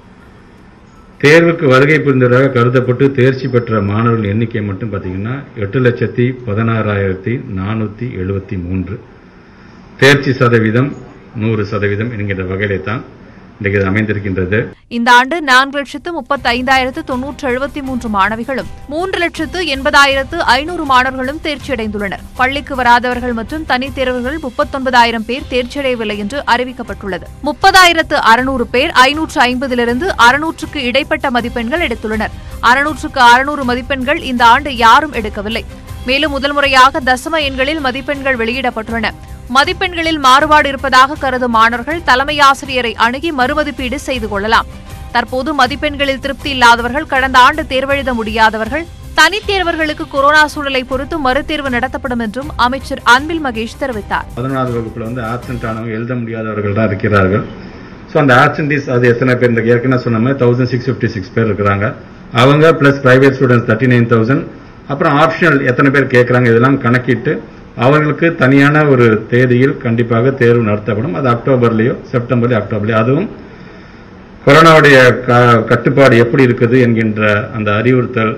தேர்வுக்கு வருகை புரிந்ததாக கருதப்பட்டு தேர்ச்சி பெற்ற மாணவர்கள் எண்ணிக்கை மட்டும் பார்த்தீங்கன்னா எட்டு லட்சத்தி பதினாறாயிரத்தி நானூற்றி எழுபத்தி மூன்று தேர்ச்சி சதவீதம் நூறு சதவீதம் என்கிற வகையிலே தான் இன்றைக்கு இது அமைந்திருக்கின்றது இந்த ஆண்டு நான்கு லட்சத்து முப்பத்தி ஐந்தாயிரத்து தொன்னூற்று எழுபத்தி மூன்று மாணவிகளும் மூன்று லட்சத்து எண்பதாயிரத்து ஐநூறு மாணவர்களும் தேர்ச்சியடைந்துள்ளனர் பள்ளிக்கு வராதவர்கள் மற்றும் தனித் தேர்வர்கள் முப்பத்தொன்பதாயிரம் பேர் தேர்ச்சியடையவில்லை என்று அறிவிக்கப்பட்டுள்ளது முப்பதாயிரத்து அறுநூறு பேர் ஐநூற்று ஐம்பதிலிருந்து அறுநூற்றுக்கு இடைப்பட்ட மதிப்பெண்கள் எடுத்துள்ளனர் அறுநூற்றுக்கு அறுநூறு மதிப்பெண்கள் இந்த ஆண்டு யாரும் எடுக்கவில்லை மேலும் முதல் முறையாக தசம எண்களில் மதிப்பெண்கள் வெளியிடப்பட்டுள்ளன மதிப்பெண்களில் மாறுபாடு இருப்பதாக கருதும் மாணவர்கள் தலைமை ஆசிரியரை அணுகி மறுமதிப்பீடு செய்து கொள்ளலாம் தற்போது மதிப்பெண்களில் திருப்தி இல்லாதவர்கள் கடந்த ஆண்டு தேர்வெழுத முடியாதவர்கள் தனித் தேர்வர்களுக்கு கொரோனா சூழலை பொறுத்து மறுதேர்வு நடத்தப்படும் என்றும் அமைச்சர் அன்பில் மகேஷ் தெரிவித்தார் பதினொன்றாவது வகுப்பில் வந்து ஆப்சென்ட் ஆனவங்க எழுத முடியாதவர்கள் தான் இருக்கிறார்கள் ஸோ அந்த ஆப்சென்டிஸ் அது எத்தனை பேர் இந்த ஏற்கனவே சொன்ன மாதிரி தௌசண்ட் சிக்ஸ் ஃபிஃப்டி சிக்ஸ் பேர் இருக்கிறாங்க அவங்க plus private students thirty nine thousand அப்புறம் ஆப்ஷனல் எத்தனை பேர் கேட்குறாங்க இதெல்லாம் கணக்கிட்டு அவர்களுக்கு தனியான ஒரு தேதியில் கண்டிப்பாக தேர்வு நடத்தப்படும் அது அக்டோபர்லேயோ செப்டம்பர்லேயோ அக்டோபர்லேயோ அதுவும் கொரோனாவுடைய க- கட்டுப்பாடு எப்படி இருக்குது என்கின்ற அந்த அறிவுறுத்தல்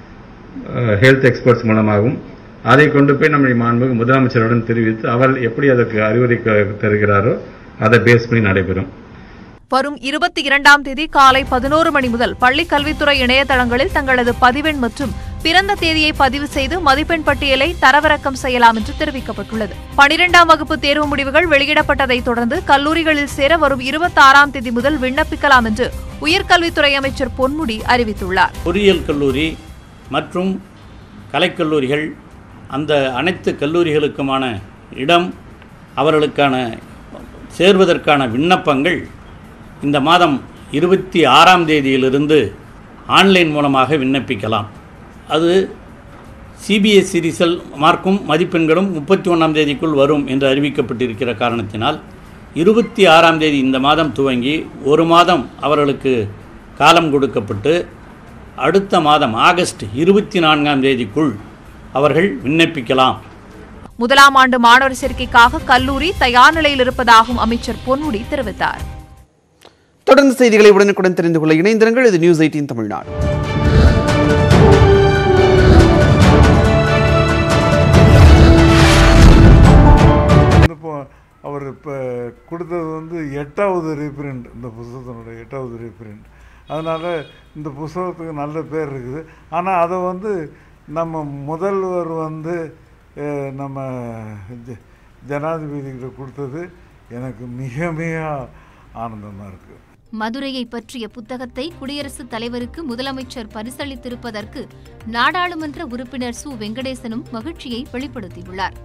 ஹெல்த் எக்ஸ்பர்ட்ஸ் மூலமாகவும் அதை கொண்டு போய் நம்முடைய மாண்புமிகு முதலமைச்சருடன் தெரிவித்து அவர் எப்படி அதற்கு அறிவுரை க- தருகிறாரோ அதை பேஸ் பண்ணி நடைபெறும் வரும் இருபத்தி இரண்டாம் தேதி காலை பதினோரு மணி முதல் பள்ளிக் கல்வித்துறை இணையதளங்களில் தங்களது பதிவெண் மற்றும் பிறந்த தேதியை பதிவு செய்து மதிப்பெண் பட்டியலை தரவிறக்கம் செய்யலாம் என்று தெரிவிக்கப்பட்டுள்ளது பனிரெண்டாம் வகுப்பு தேர்வு முடிவுகள் வெளியிடப்பட்டதைத் தொடர்ந்து கல்லூரிகளில் சேர வரும் இருபத்தி ஆறாம் தேதி முதல் விண்ணப்பிக்கலாம் என்று உயர்கல்வித்துறை அமைச்சர் பொன்முடி அறிவித்துள்ளார் பொறியியல் கல்லூரி மற்றும் கலைக்கல்லூரிகள் அந்த அனைத்து கல்லூரிகளுக்குமான இடம் அவர்களுக்கான சேர்வதற்கான விண்ணப்பங்கள் இந்த மாதம் இருபத்தி ஆறாம் தேதியிலிருந்து ஆன்லைன் மூலமாக விண்ணப்பிக்கலாம் அது சிபிஎஸ்இ ரிசல் மார்க்கும் மதிப்பெண்களும் முப்பத்தி ஒன்றாம் தேதிக்குள் வரும் என்று அறிவிக்கப்பட்டிருக்கிற காரணத்தினால் இருபத்தி ஆறாம் தேதி இந்த மாதம் துவங்கி ஒரு மாதம் அவர்களுக்கு காலம் கொடுக்கப்பட்டு அடுத்த மாதம் ஆகஸ்ட் இருபத்தி நான்காம் தேதிக்குள் அவர்கள் விண்ணப்பிக்கலாம் முதலாம் ஆண்டு மாணவர் சேர்க்கைக்காக கல்லூரி தயார் நிலையில் இருப்பதாகவும் அமைச்சர் பொன்முடி தெரிவித்தார் தொடர்ந்து செய்திகளை உடனுக்குடன் தெரிந்து கொள்ள இணைந்திருங்கள் இது நியூஸ் எயிட்டீன் தமிழ்நாடு வந்து இப்போ அவர் இப்போ கொடுத்தது வந்து எட்டாவது ரீப்ரிண்ட் இந்த புத்தகத்தினுடைய எட்டாவது ரீப்ரிண்ட் அதனால் இந்த புத்தகத்துக்கு நல்ல பேர் இருக்குது ஆனால் அதை வந்து நம்ம முதல்வர் வந்து அஹ், நம்ம ஜ- ஜனாதிபதிகிட்ட கொடுத்தது எனக்கு மிக மிக ஆனந்தமாக இருக்குது மதுரையை பற்றிய புத்தகத்தை குடியரசுத் தலைவருக்கு முதலமைச்சர் பரிசளித்திருப்பதற்கு நாடாளுமன்ற உறுப்பினர் சு வெங்கடேசனும் மகிழ்ச்சியை வெளிப்படுத்தியுள்ளார்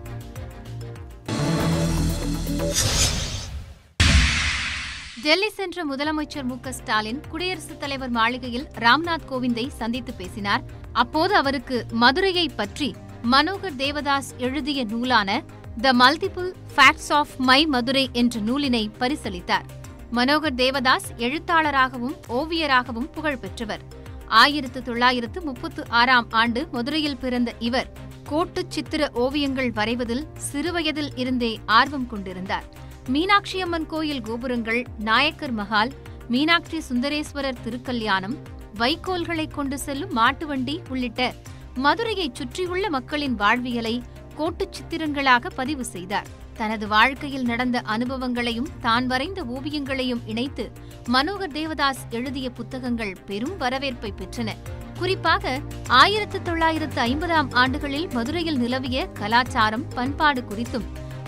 டெல்லி சென்ற முதலமைச்சர் மு க ஸ்டாலின் குடியரசுத் தலைவர் மாளிகையில் ராம்நாத் கோவிந்தை சந்தித்து பேசினார் அப்போது அவருக்கு மதுரையை பற்றி மனோகர் தேவதாஸ் எழுதிய நூலான the multiple facets of my Madurai என்ற நூலினை பரிசளித்தார் மனோகர் தேவதாஸ் எழுத்தாளராகவும் ஓவியராகவும் புகழ் பெற்றவர் ஆயிரத்து தொள்ளாயிரத்து முப்பத்து ஆறாம் ஆண்டு மதுரையில் பிறந்த இவர் கோட்டுச் சித்திர ஓவியங்கள் வரைவதில் சிறுவயதில் இருந்தே ஆர்வம் கொண்டிருந்தார் மீனாட்சியம்மன் கோயில் கோபுரங்கள் நாயக்கர் மஹால் மீனாட்சி சுந்தரேஸ்வரர் திருக்கல்யாணம் வைக்கோல்களை கொண்டு செல்லும் மாட்டு வண்டி உள்ளிட்ட மதுரையைச் சுற்றியுள்ள மக்களின் வாழ்வியலை கோட்டுச் சித்திரங்களாக பதிவு செய்தார் தனது வாழ்க்கையில் நடந்த அனுபவங்களையும் தான் வரைந்த ஓவியங்களையும் இணைத்து மனோகர் தேவதாஸ் எழுதிய புத்தகங்கள் பெரும் வரவேற்பை பெற்றன குறிப்பாக ஆயிரத்து தொள்ளாயிரத்து ஐம்பதாம் ஆண்டுகளில் மதுரையில் நிலவிய கலாச்சாரம் பண்பாடு குறித்தும்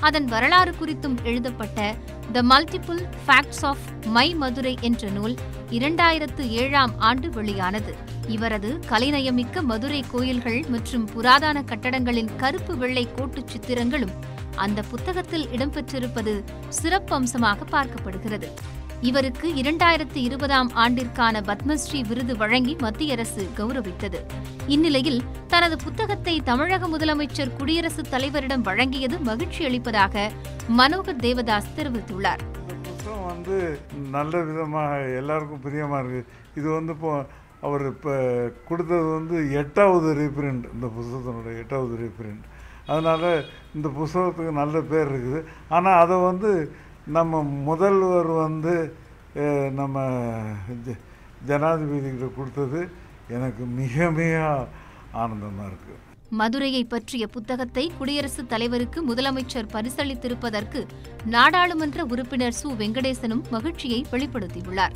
அதன் வரலாறு குறித்தும் எழுதப்பட்ட the multiple facets of my Madurai என்ற நூல் இரண்டாயிரத்து ஏழாம் ஆண்டு வெளியானது இவரது கலைநயமிக்க மதுரை கோயில்கள் மற்றும் புராதன கட்டடங்களின் கருப்பு வெள்ளை கோட்டுச் சித்திரங்களும் அந்த புத்தகத்தில் இடம்பெற்றிருப்பது சிறப்பம்சமாக பார்க்கப்படுகிறது இவருக்கு இரண்டாயிரத்து இருபதாம் ஆண்டிற்கான பத்மஸ்ரீ விருது வழங்கி மத்திய அரசு கௌரவித்தது இந்நிலையில் தனது புத்தகத்தை தமிழக முதலமைச்சர் குடியரசுத் தலைவரிடம் வழங்கியது மகிழ்ச்சி அளிப்பதாக மனோகர் தேவதாஸ் தெரிவித்துள்ளார் புத்தகம் வந்து நல்ல விதமாக எல்லாருக்கும் பிரியமாக இருக்குது இது வந்து இப்போ அவர் இப்போ கொடுத்தது வந்து எட்டாவது ரீப்ரிண்ட் இந்த புத்தகத்தினுடைய எட்டாவது ரீப்ரிண்ட் அதனால் இந்த புத்தகத்துக்கு நல்ல பேர் இருக்குது ஆனால் அதை வந்து நம்ம முதல்வர் வந்து அஹ், நம்ம ஜ- ஜனாதிபதிகிட்ட கொடுத்தது எனக்கு மிக மிக ஆனந்தமாக இருக்குது மதுரையை பற்றிய புத்தகத்தை குடியரசுத் தலைவருக்கு முதலமைச்சர் பரிசளித்திருப்பதற்கு நாடாளுமன்ற உறுப்பினர் சு வெங்கடேசனும் மகிழ்ச்சியை வெளிப்படுத்தியுள்ளார்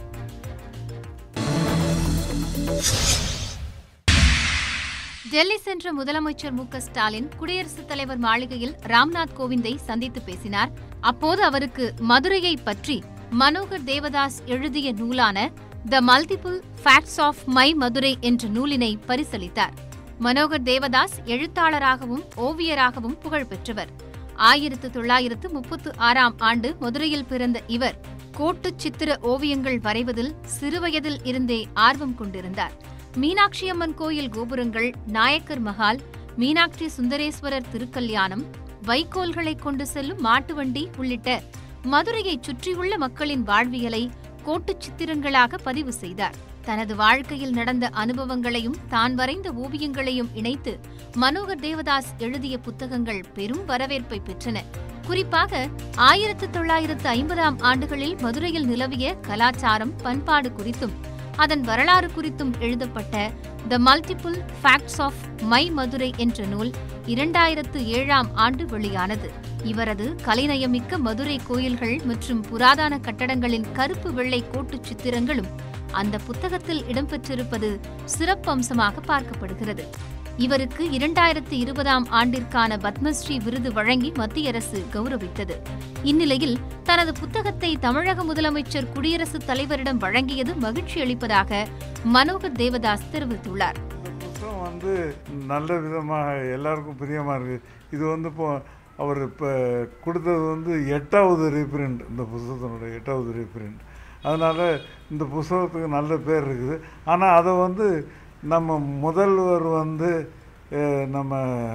டெல்லி சென்ற முதலமைச்சர் மு க ஸ்டாலின் குடியரசுத் தலைவர் மாளிகையில் ராம்நாத் கோவிந்தை சந்தித்து பேசினார் அப்போது அவருக்கு மதுரையை பற்றி மனோகர் தேவதாஸ் எழுதிய நூலான the multiple facets of my Madurai என்ற நூலினை பரிசளித்தார் மனோகர் தேவதாஸ் எழுத்தாளராகவும் ஓவியராகவும் புகழ் பெற்றவர் ஆயிரத்து தொள்ளாயிரத்து முப்பத்து ஆறாம் ஆண்டு மதுரையில் பிறந்த இவர் கோட்டுச் சித்திர ஓவியங்கள் வரைவதில் சிறுவயதில் இருந்தே ஆர்வம் கொண்டிருந்தார் மீனாட்சியம்மன் கோயில் கோபுரங்கள் நாயக்கர் மஹால் மீனாட்சி சுந்தரேஸ்வரர் திருக்கல்யாணம் வைக்கோல்களை கொண்டு செல்லும் மாட்டு வண்டி உள்ளிட்ட மதுரையைச் சுற்றியுள்ள மக்களின் வாழ்வியலை கோட்டுச் சித்திரங்களாக பதிவு செய்தார் தனது வாழ்க்கையில் நடந்த அனுபவங்களையும் தான் வரைந்த ஓவியங்களையும் இணைத்து மனோகர் தேவதாஸ் எழுதிய புத்தகங்கள் பெரும் வரவேற்பை பெற்றன குறிப்பாக ஆயிரத்து தொள்ளாயிரத்து ஐம்பதாம் ஆண்டுகளில் மதுரையில் நிலவிய கலாச்சாரம் பண்பாடு குறித்தும் அதன் வரலாறு குறித்தும் எழுதப்பட்ட the multiple facets of my Madurai என்ற நூல் இரண்டாயிரத்து ஏழாம் ஆண்டு வெளியானது இவரது கலைநயமிக்க மதுரை கோயில்கள் மற்றும் புராதன கட்டடங்களின் கருப்பு வெள்ளை கோட்டுச் சித்திரங்களும் அந்த புத்தகத்தில் இடம்பெற்றிருப்பது சிறப்பம்சமாக பார்க்கப்படுகிறது இவருக்கு இரண்டாயிரத்து இருபதாம் ஆண்டிற்கான பத்மஸ்ரீ விருது வழங்கி மத்திய அரசு கௌரவித்தது இந்நிலையில் தனது புத்தகத்தை தமிழக முதலமைச்சர் குடியரசுத் தலைவரிடம் வழங்கியது மகிழ்ச்சி அளிப்பதாக மனோகர் தேவதாஸ் தெரிவித்துள்ளார் புத்தகம் வந்து நல்ல விதமாக எல்லாருக்கும் பிரியமாக இருக்குது இது வந்து இப்போ அவர் இப்போ கொடுத்தது வந்து எட்டாவது ரீப்ரிண்ட் இந்த புத்தகத்தினுடைய எட்டாவது ரீப்ரிண்ட் அதனால் இந்த புத்தகத்துக்கு நல்ல பேர் இருக்குது ஆனால் அதை வந்து நம்ம முதல்வர் வந்து அஹ், நம்ம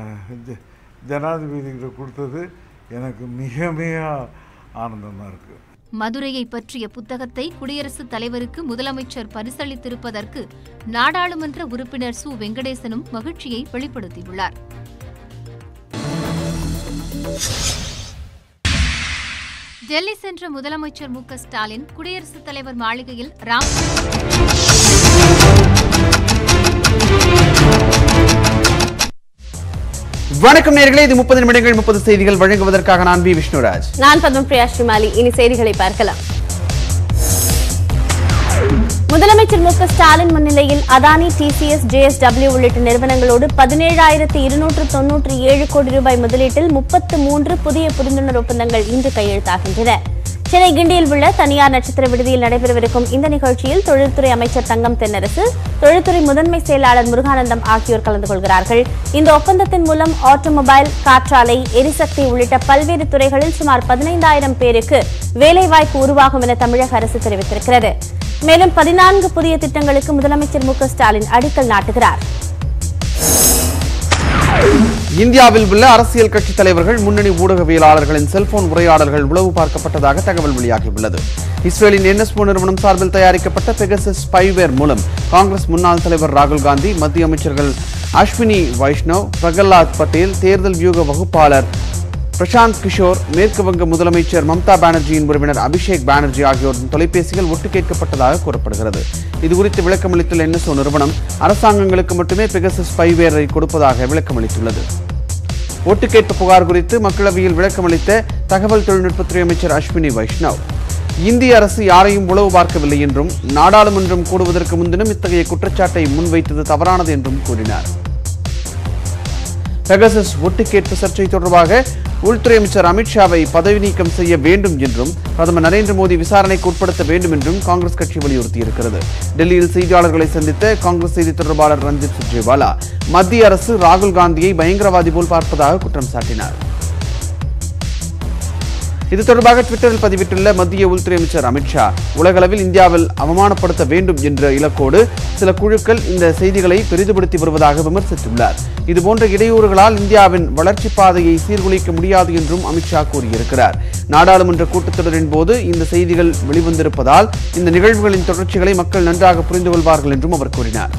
ஜ- ஜனாதிபதிகிட்ட கொடுத்தது எனக்கு மிக மிக ஆனந்தமாக இருக்குது மதுரையை பற்றிய புத்தகத்தை குடியரசுத் தலைவருக்கு முதலமைச்சர் பரிசளித்திருப்பதற்கு நாடாளுமன்ற உறுப்பினர் சு வெங்கடேசனும் மகிழ்ச்சியை வெளிப்படுத்தியுள்ளார் டெல்லி சென்ற முதலமைச்சர் மு க ஸ்டாலின் குடியரசுத் தலைவர் மாளிகையில் ராம் வணக்கம் நேர்களே இது முப்பது நிமிடங்கள் முப்பது செய்திகள் வழங்குவதற்காக நான் பி விஷ்ணுராஜ் நான் பத்மபிரியா ஸ்ரீமாலி இனி செய்திகளை பார்க்கலாம் முதலமைச்சர் மு க ஸ்டாலின் முன்னிலையில் அதானி டிசிஎஸ் ஜேஎஸ்டபிள்யூ உள்ளிட்ட நிறுவனங்களோடு பதினேழாயிரத்து இருநூற்று தொன்னூற்றி ஏழு கோடி ரூபாய் முதலீட்டில் முப்பத்து மூன்று புதிய புரிந்துணர்வு ஒப்பந்தங்கள் இன்று கையெழுத்தாகின்றன சென்னை கிண்டியில் உள்ள தனியார் நட்சத்திர விடுதியில் நடைபெறவிருக்கும் இந்த நிகழ்ச்சியில் தொழில்துறை அமைச்சர் தங்கம் தென்னரசு தொழில்துறை முதன்மை செயலாளர் முருகானந்தம் ஆகியோர் கலந்து கொள்கிறார்கள் இந்த ஒப்பந்தத்தின் மூலம் ஆட்டோமொபைல் காற்றாலை எரிசக்தி உள்ளிட்ட பல்வேறு துறைகளில் சுமார் பதினைந்தாயிரம் பேருக்கு வேலைவாய்ப்பு உருவாகும் என தமிழக அரசு தெரிவித்திருக்கிறது மேலும் பதினான்கு புதிய திட்டங்களுக்கு முதலமைச்சர் மு க ஸ்டாலின் அடிக்கல் நாட்டுகிறார் இந்தியாவில் உள்ள அரசியல் கட்சித் தலைவர்கள் முன்னணி ஊடகவியலாளர்களின் செல்போன் உரையாடல்கள் உளவு பார்க்கப்பட்டதாக தகவல் வெளியாகியுள்ளது இஸ்ரேலின் என்எஸ்போ நிறுவனம் சார்பில் தயாரிக்கப்பட்ட பெகசஸ் ஸ்பைவேர் மூலம் காங்கிரஸ் முன்னாள் தலைவர் ராகுல் காந்தி மத்திய அமைச்சர்கள் அஸ்வினி வைஷ்ணவ் பிரகலாத் பட்டேல் தேர்தல் வியூக வகுப்பாளர் பிரசாந்த் கிஷோர் மேற்கு வங்க முதலமைச்சர் மம்தா பானர்ஜியின் உறவினர் அபிஷேக் பானர்ஜி ஆகியோரின் தொலைபேசிகள் ஒட்டு கேட்கப்பட்டதாக கூறப்படுகிறது இதுகுறித்து விளக்கமளித்துள்ள என்எஸ்ஓ நிறுவனம் அரசாங்கங்களுக்கு மட்டுமே பெகசஸ் ஸ்பைவேரை கொடுப்பதாக விளக்கமளித்துள்ளது ஒட்டுக்கேட்பு புகார் குறித்து மக்களவையில் விளக்கமளித்த தகவல் தொழில்நுட்பத்துறை அமைச்சர் அஸ்வினி வைஷ்ணவ் இந்திய அரசு யாரையும் உளவு பார்க்கவில்லை என்றும் நாடாளுமன்றம் கூடுவதற்கு முன்தினம் இத்தகைய குற்றச்சாட்டை முன்வைத்தது தவறானது என்றும் கூறினார் பெகசஸ் ஒட்டுக்கேட்பு சர்ச்சை தொடர்பாக உள்துறை அமைச்சர் அமித்ஷாவை பதவி நீக்கம் செய்ய வேண்டும் என்றும் பிரதமர் நரேந்திர மோடி விசாரணைக்கு உட்படுத்த வேண்டும் என்றும் காங்கிரஸ் கட்சி வலியுறுத்தியிருக்கிறது டெல்லியில் செய்தியாளர்களை சந்தித்த காங்கிரஸ் செய்தி தொடர்பாளர் ரஞ்சித் சுர்ஜேவாலா மத்திய அரசு ராகுல் காந்தியை பயங்கரவாதி போல் பார்ப்பதாக குற்றம் சாட்டினார் இது தொடர்பாக ட்விட்டரில் பதிவிட்டுள்ள மத்திய உள்துறை அமைச்சர் அமித்ஷா உலகளவில் இந்தியாவில் அவமானப்படுத்த வேண்டும் என்ற இலக்கோடு சில குழுக்கள் இந்த செய்திகளை பெரிதுபடுத்தி வருவதாக விமர்சித்துள்ளார் இதுபோன்ற இடையூறுகளால் இந்தியாவின் வளர்ச்சிப் பாதையை சீர்குலைக்க முடியாது என்றும் அமித்ஷா கூறியிருக்கிறார் நாடாளுமன்ற கூட்டத்தொடரின் போது இந்த செய்திகள் வெளிவந்திருப்பதால் இந்த நிகழ்வுகளின் தொடர்ச்சிகளை மக்கள் நன்றாக புரிந்து கொள்வார்கள் என்றும் அவர் கூறினார்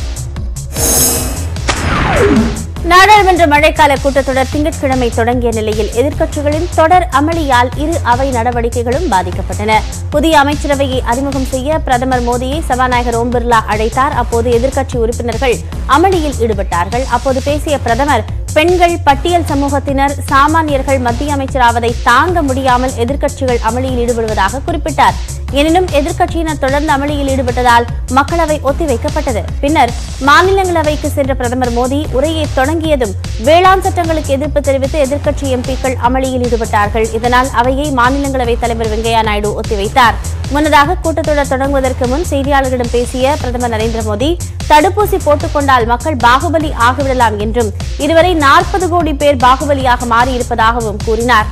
நாடாளுமன்ற மழைக்கால கூட்டத்தொடர் திங்கட்கிழமை தொடங்கிய நிலையில் எதிர்க்கட்சிகளின் தொடர் அமளியால் இரு அவை நடவடிக்கைகளும் பாதிக்கப்பட்டன புதிய அமைச்சரவையை அறிமுகம் செய்ய பிரதமர் மோடியை சபாநாயகர் ஓம் பிர்லா அழைத்தார் அப்போது எதிர்க்கட்சி உறுப்பினர்கள் அமளியில் ஈடுபட்டார்கள் அப்போது பேசிய பிரதமர் பெண்கள் பட்டியல் சமூகத்தினர் சாமானியர்கள் மத்திய அமைச்சராவதை தாங்க முடியாமல் எதிர்க்கட்சிகள் அமளியில் ஈடுபடுவதாக குறிப்பிட்டார் எனினும் எதிர்க்கட்சியினர் தொடர்ந்து அமளியில் ஈடுபட்டதால் மக்களவை ஒத்திவைக்கப்பட்டது பின்னர் மாநிலங்களவைக்கு சென்ற பிரதமர் மோடி உரையை தொடங்கியதும் வேளாண் சட்டங்களுக்கு எதிர்ப்பு தெரிவித்து எதிர்க்கட்சி எம்பிக்கள் அமளியில் ஈடுபட்டார்கள் இதனால் அவையை மாநிலங்களவை தலைவர் வெங்கையா நாயுடு ஒத்திவைத்தார் முன்னதாக கூட்டத்தொடர் தொடங்குவதற்கு முன் செய்தியாளர்களிடம் பேசிய பிரதமர் நரேந்திர மோடி தடுப்பூசி போட்டுக் கொண்டால் மக்கள் பாகுபலி ஆகிவிடலாம் என்றும் இதுவரை நாற்பது கோடி பேர் பாகுபலியாக மாறியிருப்பதாகவும் கூறினார்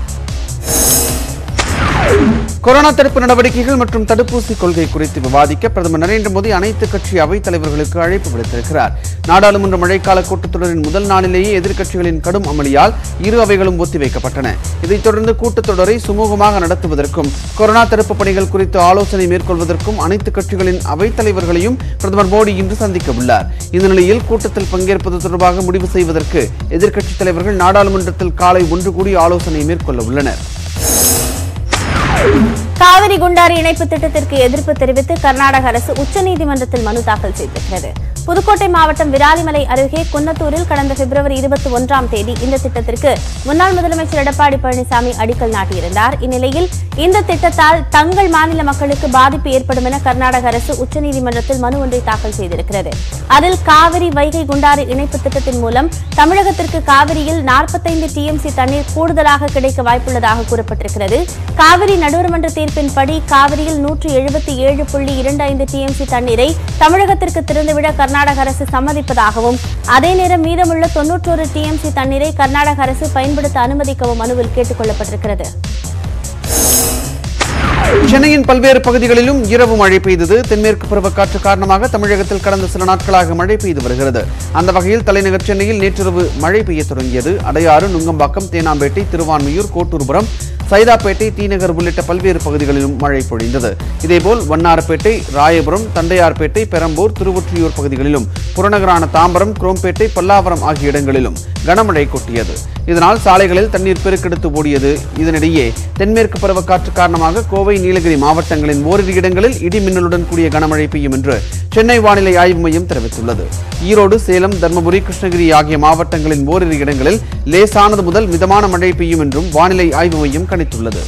கொரோனா தடுப்பு நடவடிக்கைகள் மற்றும் தடுப்பூசி கொள்கை குறித்து விவாதிக்க பிரதமர் நரேந்திர மோடி அனைத்து கட்சி அவைத் தலைவர்களுக்கு அழைப்பு விடுத்திருக்கிறார் நாடாளுமன்ற மழைக்கால கூட்டத்தொடரின் முதல் நாளிலேயே எதிர்க்கட்சிகளின் கடும் அமளியால் இரு அவைகளும் ஒத்திவைக்கப்பட்டன இதைத் தொடர்ந்து கூட்டத்தொடரை சுமூகமாக நடத்துவதற்கும் கொரோனா தடுப்பு பணிகள் குறித்து ஆலோசனை மேற்கொள்வதற்கும் அனைத்து கட்சிகளின் அவைத் தலைவர்களையும் பிரதமர் மோடி இன்று சந்திக்க உள்ளார் இந்த நிலையில் கூட்டத்தில் பங்கேற்பது தொடர்பாக முடிவு செய்வதற்கு எதிர்க்கட்சித் தலைவர்கள் நாடாளுமன்றத்தில் காலை ஒன்று கூடி ஆலோசனை மேற்கொள்ள உள்ளனர் காவிரி குண்டாறு இணைப்பு திட்டத்திற்கு எதிர்ப்பு தெரிவித்து கர்நாடக அரசு உச்சநீதிமன்றத்தில் மனு தாக்கல் செய்திருக்கிறது புதுக்கோட்டை மாவட்டம் விராலிமலை அருகே குன்னத்தூரில் கடந்த பிப்ரவரி இருபத்தி ஒன்றாம் தேதி இந்த திட்டத்திற்கு முன்னாள் முதலமைச்சர் எடப்பாடி பழனிசாமி அடிக்கல் நாட்டியிருந்தார் இந்நிலையில் இந்த திட்டத்தால் தங்கள் மாநில மக்களுக்கு பாதிப்பு ஏற்படும் என கர்நாடக அரசு உச்சநீதிமன்றத்தில் மனு ஒன்றை தாக்கல் செய்திருக்கிறது அதில் காவிரி வைகை குண்டாறு இணைப்பு திட்டத்தின் மூலம் தமிழகத்திற்கு காவிரியில் நாற்பத்தைந்து டிஎம்சி தண்ணீர் கூடுதலாக கிடைக்க வாய்ப்புள்ளதாக கூறப்பட்டிருக்கிறது காவிரி நடுவர்மன்ற தீர்ப்பின்படி காவிரியில் நூற்று எழுபத்தி ஏழு புள்ளி இரண்டு ஐந்து டிஎம்சி தண்ணீரை தமிழகத்திற்கு திறந்துவிட கர்நாடக அரசு சம்மதிப்பதாகவும் அதே நேரம் மீதமுள்ள தொன்னூற்றோரு டிஎம்சி தண்ணீரை கர்நாடக அரசு பயன்படுத்த அனுமதிக்கவும் மனுவில் கேட்டுக் கொள்ளப்பட்டிருக்கிறது சென்னையின் பல்வேறு பகுதிகளிலும் இரவு மழை பெய்தது தென்மேற்கு பருவக்காற்று காரணமாக தமிழகத்தில் கடந்த சில நாட்களாக மழை பெய்து வருகிறது அந்த வகையில் தலைநகர் சென்னையில் நேற்றிரவு மழை பெய்ய தொடங்கியது அடையாறு நுங்கம்பாக்கம் தேனாம்பேட்டை திருவான்மியூர் கோட்டூர்புரம் சைதாப்பேட்டை தீநகர் உள்ளிட்ட பல்வேறு பகுதிகளிலும் மழை பொழிந்தது இதேபோல் வண்ணாரப்பேட்டை ராயபுரம் தண்டையார்பேட்டை பெரம்பூர் திருவொற்றியூர் பகுதிகளிலும் புறநகரான தாம்பரம் குரோம்பேட்டை பல்லாவரம் ஆகிய இடங்களிலும் கனமழை கொட்டியது இதனால் சாலைகளில் தண்ணீர் பெருக்கெடுத்து ஓடியது இதனிடையே தென்மேற்கு பருவக்காற்று காரணமாக கோவை நீலகிரி மாவட்டங்களின் ஓரிரு இடங்களில் இடி மின்னலுடன் கூடிய கனமழை பெய்யும் என்று சென்னை வானிலை ஆய்வு மையம் தெரிவித்துள்ளது ஈரோடு சேலம் தர்மபுரி கிருஷ்ணகிரி ஆகிய மாவட்டங்களின் ஓரிரு இடங்களில் லேசானது முதல் மிதமான மழை பெய்யும் என்றும் வானிலை ஆய்வு மையம் கணித்துள்ளது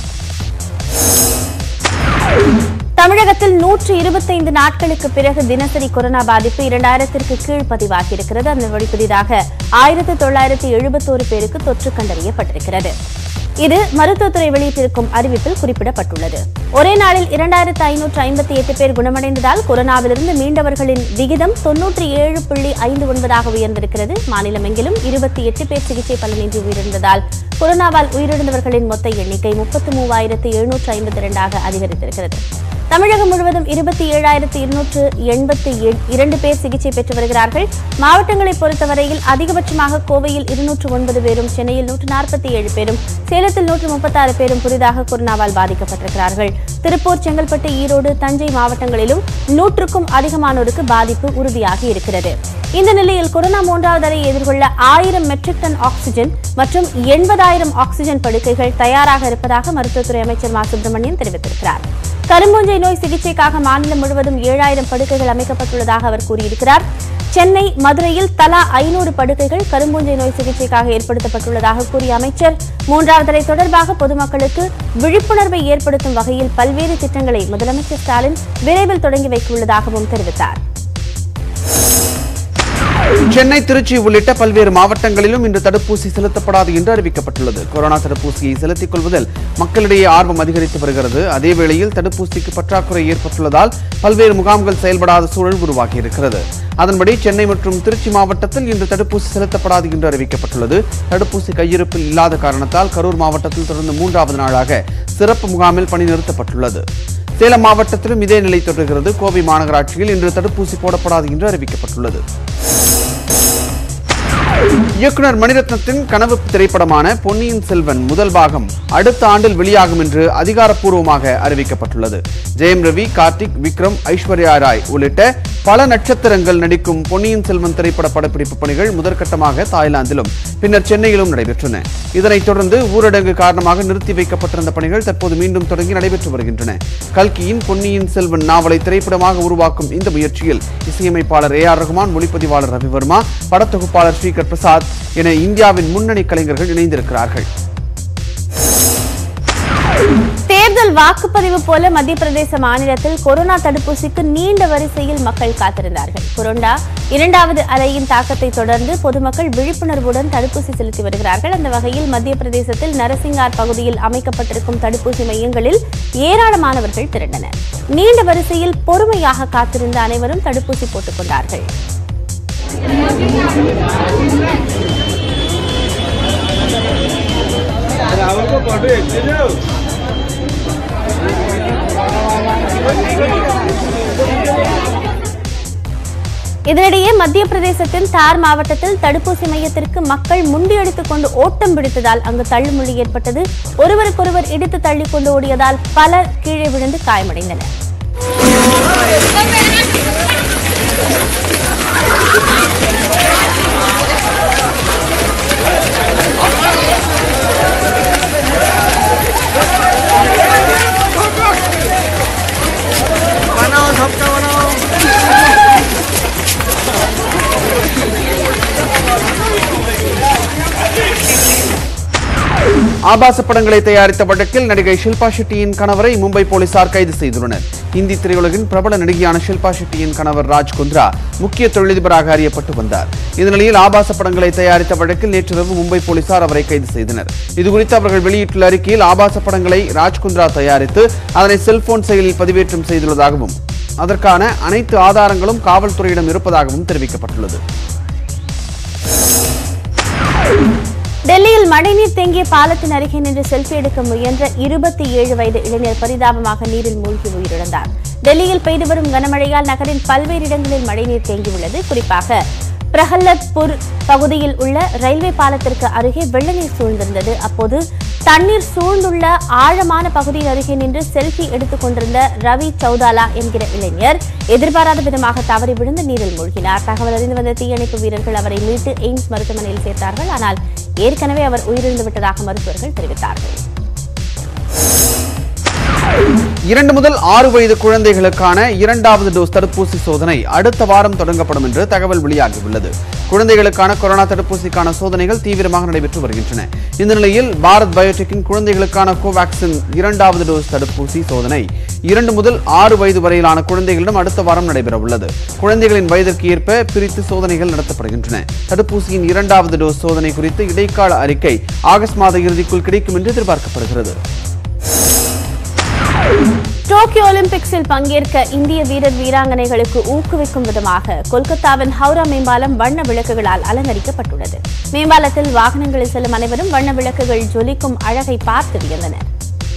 தமிழகத்தில் நூற்று இருபத்தைந்து நாட்களுக்கு பிறகு தினசரி கொரோனா பாதிப்பு இரண்டாயிரத்திற்கு கீழ் பதிவாகியிருக்கிறது அதன்படி புதிதாக ஆயிரத்து தொள்ளாயிரத்து எழுபத்தோரு பேருக்கு தொற்று கண்டறியப்பட்டிருக்கிறது இது மருத்துவத்துறை வெளியிட்டிருக்கும் அறிவிப்பில் குறிப்பிடப்பட்டுள்ளது ஒரே நாளில் இரண்டாயிரத்து ஐநூற்று ஐம்பத்தி எட்டு பேர் குணமடைந்ததால் கொரோனாவிலிருந்து மீண்டவர்களின் விகிதம் தொன்னூற்றி ஏழு புள்ளி ஐந்து ஒன்பதாக உயர்ந்திருக்கிறது மாநிலமெங்கிலும் இருபத்தி எட்டு பேர் சிகிச்சை பலனின்றி உயிரிழந்ததால் கொரோனாவால் உயிரிழந்தவர்களின் மொத்த எண்ணிக்கை முப்பத்து மூவாயிரத்து எழுநூற்று ஐம்பத்தி இரண்டாக அதிகரித்திருக்கிறது தமிழகம் முழுவதும் இருபத்தி ஏழாயிரத்து இருநூற்று எண்பத்தி இரண்டு பேர் சிகிச்சை பெற்று வருகிறார்கள் மாவட்டங்களை பொறுத்தவரையில் அதிகபட்சமாக கோவையில் இருநூற்று ஒன்பது பேரும் சென்னையில் நூற்று நாற்பத்தி ஏழு பேரும் சேலத்தில் நூற்று முப்பத்தாறு பேரும் புதிதாக கொரோனாவால் பாதிக்கப்பட்டிருக்கிறார்கள் திருப்பூர் செங்கல்பட்டு ஈரோடு தஞ்சை மாவட்டங்களிலும் நூற்றுக்கும் அதிகமானோருக்கு பாதிப்பு உறுதியாகி இருக்கிறது இந்த நிலையில் கொரோனா மூன்றாவது அலையை எதிர்கொள்ள ஆயிரம் மெட்ரிக் டன் ஆக்ஸிஜன் மற்றும் எண்பதாயிரம் ஆக்ஸிஜன் படுக்கைகள் தயாராக இருப்பதாக மருத்துவத்துறை அமைச்சர் மா சுப்பிரமணியன் தெரிவித்திருக்கிறார் கரும்பூஞ்சை நோய் சிகிச்சைக்காக மாநிலம் முழுவதும் ஏழாயிரம் படுக்கைகள் அமைக்கப்பட்டுள்ளதாக அவர் கூறியிருக்கிறார் சென்னை மதுரையில் தலா ஐநூறு படுக்கைகள் கரும்பூஞ்சை நோய் சிகிச்சைக்காக ஏற்படுத்தப்பட்டுள்ளதாக கூறிய அமைச்சர் மூன்றாவது அலை தொடர்பாக பொதுமக்களுக்கு விழிப்புணர்வை ஏற்படுத்தும் வகையில் பல்வேறு திட்டங்களை முதலமைச்சர் ஸ்டாலின் விரைவில் தொடங்கி வைக்க உள்ளதாகவும் தெரிவித்தார் சென்னை திருச்சி உள்ளிட்ட பல்வேறு மாவட்டங்களிலும் இன்று தடுப்பூசி செலுத்தப்படாது என்று அறிவிக்கப்பட்டுள்ளது கொரோனா தடுப்பூசியை செலுத்திக் கொள்வதில் மக்களிடையே ஆர்வம் அதிகரித்து வருகிறது அதே வேளையில் தடுப்பூசிக்கு பற்றாக்குறை ஏற்பட்டுள்ளதால் பல்வேறு முகாம்கள் செயல்படாத சூழல் உருவாகியிருக்கிறது அதன்படி சென்னை மற்றும் திருச்சி மாவட்டத்தில் இன்று தடுப்பூசி செலுத்தப்படாது என்று அறிவிக்கப்பட்டுள்ளது தடுப்பூசி கையிருப்பில் இல்லாத காரணத்தால் கரூர் மாவட்டத்தில் தொடர்ந்து மூன்றாவது நாளாக சிறப்பு முகாமில் பணி நிறுத்தப்பட்டுள்ளது சேலம் மாவட்டத்திலும் இதே நிலை தொடர்கிறது கோவை மாநகராட்சியில் இன்று தடுப்பூசி போடப்படாது என்று அறிவிக்கப்பட்டுள்ளது இயக்குனர் மணிரத்னத்தின் கனவு திரைப்படமான பொன்னியின் செல்வன் முதல் பாகம் அடுத்த ஆண்டில் வெளியாகும் என்று அதிகாரப்பூர்வமாக அறிவிக்கப்பட்டுள்ளது ஜெயம் ரவி கார்த்திக் விக்ரம் ஐஸ்வர்யா ராய் உள்ளிட்ட பல நட்சத்திரங்கள் நடிக்கும் பொன்னியின் செல்வன் திரைப்பட படப்பிடிப்பு பணிகள் முதற்கட்டமாக தாய்லாந்திலும் பின்னர் சென்னையிலும் நடைபெற்றன இதனைத் தொடர்ந்து ஊரடங்கு காரணமாக நிறுத்தி வைக்கப்பட்டிருந்த பணிகள் தற்போது மீண்டும் தொடங்கி நடைபெற்று வருகின்றன கல்கியின் பொன்னியின் செல்வன் நாவலை திரைப்படமாக உருவாக்கும் இந்த முயற்சியில் இசையமைப்பாளர் ஏ ஆர் ரகுமான் ஒளிப்பதிவாளர் ரவிவர்மா படத்தொகுப்பாளர் ஸ்ரீகர் பிரசாத் என இந்தியாவின் முன்னணி கலைஞர்கள் இணைந்திருக்கிறார்கள் தேர்தல் வாக்குப்பதிவு போல மத்திய பிரதேச மாநிலத்தில் கொரோனா தடுப்பூசிக்கு நீண்ட வரிசையில் மக்கள் காத்திருந்தார்கள் கொரோனா இரண்டாவது அலையின் தாக்கத்தை தொடர்ந்து பொதுமக்கள் விழிப்புணர்வுடன் தடுப்பூசி செலுத்தி வருகிறார்கள் அந்த வகையில் மத்திய பிரதேசத்தில் நரசிங்கார் பகுதியில் அமைக்கப்பட்டிருக்கும் தடுப்பூசி மையங்களில் ஏராளமானவர்கள் திரண்டனர் நீண்ட வரிசையில் பொறுமையாக காத்திருந்த அனைவரும் தடுப்பூசி போட்டுக் கொண்டார்கள் இதனிடையே மத்திய பிரதேசத்தின் தார் மாவட்டத்தில் தடுப்பூசி மையத்திற்கு மக்கள் முண்டியடித்துக் கொண்டு ஓட்டம் பிடித்ததால் அங்கு தள்ளுமுள்ளி ஏற்பட்டது ஒருவருக்கொருவர் இடித்து தள்ளிக் கொண்டு ஓடியதால் பலர் கீழே விழுந்து காயமடைந்தனர் ஆபாச படங்களை தயாரித்த வழக்கில் நடிகை ஷில்பா ஷெட்டியின் கணவரை மும்பை போலீசார் கைது செய்துள்ளனர் இந்தி திரையுலகின் பிரபல நடிகையான ஷில்பா ஷெட்டியின் கணவர் ராஜ் குந்த்ரா முக்கிய தொழிலதிபராக அறியப்பட்டு வந்தார் இந்த நிலையில் ஆபாச படங்களை தயாரித்த வழக்கில் நேற்றிரவு மும்பை போலீசார் அவரை கைது செய்தனர் இதுகுறித்து அவர்கள் வெளியிட்டுள்ள அறிக்கையில் ஆபாச படங்களை ராஜ் குந்த்ரா தயாரித்து அதனை செல்போன் செயலில் பதிவேற்றம் செய்துள்ளதாகவும் அதற்கான அனைத்து ஆதாரங்களும் காவல்துறையிடம் இருப்பதாகவும் தெரிவிக்கப்பட்டுள்ளது டெல்லியில் மழைநீர் தேங்கிய பாலத்தின் அருகே நின்று செல்ஃபி எடுக்க முயன்ற இருபத்தி ஏழு வயது இளைஞர் பரிதாபமாக நீரில் மூழ்கி உயிரிழந்தார் டெல்லியில் பெய்து வரும் கனமழையால் நகரின் பல்வேறு இடங்களில் மழைநீர் தேங்கியுள்ளது குறிப்பாக பிரஹல்லத்பூர் பகுதியில் உள்ள ரயில்வே பாலத்திற்கு அருகே வெள்ள நீர் சூழ்ந்திருந்தது அப்போது தண்ணீர் சூழ்ந்துள்ள ஆழமான பகுதியின் அருகே நின்று செல்ஃபி எடுத்துக் கொண்டிருந்த ரவி சௌதாலா என்கிற இளைஞர் எதிர்பாராத விதமாக தவறி விழுந்து நீரில் மூழ்கினார் தகவல் அறிந்து வந்த தீயணைப்பு வீரர்கள் அவரை மீட்டு எய்ம்ஸ் மருத்துவமனையில் சேர்த்தார்கள் ஆனால் ஏற்கனவே அவர் உயிரிழந்து விட்டதாக மருத்துவர்கள் தெரிவித்தார்கள் இரண்டு முதல் ஆறு வயது குழந்தைகளுக்கான இரண்டாவது டோஸ் தடுப்பூசி சோதனை அடுத்த வாரம் தொடங்கப்படும் என்று தகவல் வெளியாகியுள்ளது குழந்தைகளுக்கான கொரோனா தடுப்பூசிக்கான சோதனைகள் தீவிரமாக நடைபெற்று வருகின்றன இந்த நிலையில் பாரத் பயோடெக்கின் குழந்தைகளுக்கான கோவாக்சின் இரண்டாவது டோஸ் தடுப்பூசி சோதனை இரண்டு முதல் ஆறு வயது வரையிலான குழந்தைகளிடம் அடுத்த வாரம் நடைபெற உள்ளது குழந்தைகளின் வயதிற்கு ஏற்ப பிரித்து சோதனைகள் நடத்தப்படுகின்றன தடுப்பூசியின் இரண்டாவது டோஸ் சோதனை குறித்து இடைக்கால அறிக்கை ஆகஸ்ட் மாத இறுதிக்குள் கிடைக்கும் என்று எதிர்பார்க்கப்படுகிறது டோக்கியோ ஒலிம்பிக்ஸில் பங்கேற்க இந்திய வீரர் வீராங்கனைகளுக்கு ஊக்குவிக்கும் விதமாக கொல்கத்தாவின் ஹவுரா மேம்பாலம் வண்ண விளக்குகளால் அலங்கரிக்கப்பட்டுள்ளது மேம்பாலத்தில் வாகனங்களில் செல்லும் அனைவரும் வண்ண விளக்குகள் ஜொலிக்கும் அழகை பார்த்து வியந்தனர்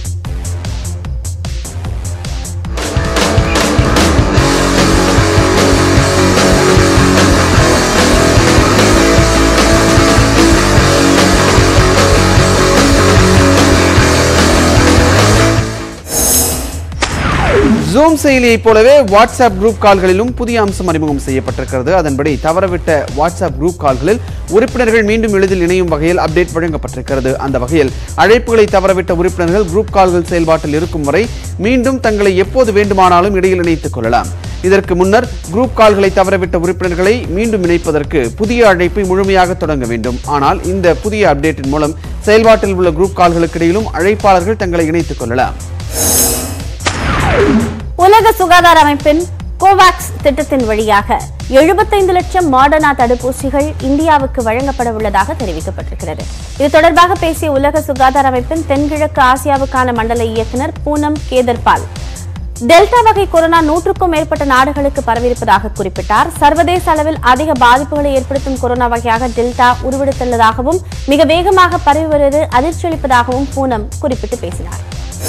ஜூம் செயலியைப் போலவே வாட்ஸ்அப் குரூப் கால்களிலும் புதிய அம்சம் அறிமுகம் செய்யப்பட்டிருக்கிறது அதன்படி தவறவிட்ட வாட்ஸ்அப் குரூப் கால்களில் உறுப்பினர்கள் மீண்டும் எளிதில் இணையும் வகையில் அப்டேட் வழங்கப்பட்டிருக்கிறது அந்த வகையில் அழைப்புகளை தவறவிட்ட உறுப்பினர்கள் குரூப் கால்கள் செயல்பாட்டில் இருக்கும் வரை மீண்டும் தங்களை எப்போது வேண்டுமானாலும் இடையில் இணைத்துக் கொள்ளலாம் இதற்கு முன்னர் குரூப் கால்களை தவறவிட்ட உறுப்பினர்களை மீண்டும் இணைப்பதற்கு புதிய அழைப்பை முழுமையாக தொடங்க வேண்டும் ஆனால் இந்த புதிய அப்டேட்டின் மூலம் செயல்பாட்டில் உள்ள குரூப் கால்களுக்கு இடையிலும் அழைப்பாளர்கள் தங்களை இணைத்துக் கொள்ளலாம் உலக சுகாதார அமைப்பின் கோவாக்ஸ் திட்டத்தின் வழியாக எழுபத்தைந்து லட்சம் மாடர்னா தடுப்பூசிகள் இந்தியாவுக்கு வழங்கப்பட உள்ளதாக தெரிவிக்கப்பட்டிருக்கிறது இது தொடர்பாக பேசிய உலக சுகாதார அமைப்பின் தென்கிழக்கு ஆசியாவுக்கான மண்டல இயக்குநர் பூனம் கேதர்பால் டெல்டா வகை கொரோனா நூற்றுக்கும் மேற்பட்ட நாடுகளுக்கு பரவியிருப்பதாக குறிப்பிட்டார் சர்வதேச அளவில் அதிக பாதிப்புகளை ஏற்படுத்தும் கொரோனா வகையாக டெல்டா உருவெடுத்துள்ளதாகவும் மிக வேகமாக பரவி வருவது அதிர்ச்சியளிப்பதாகவும் பூனம் குறிப்பிட்டு பேசினார்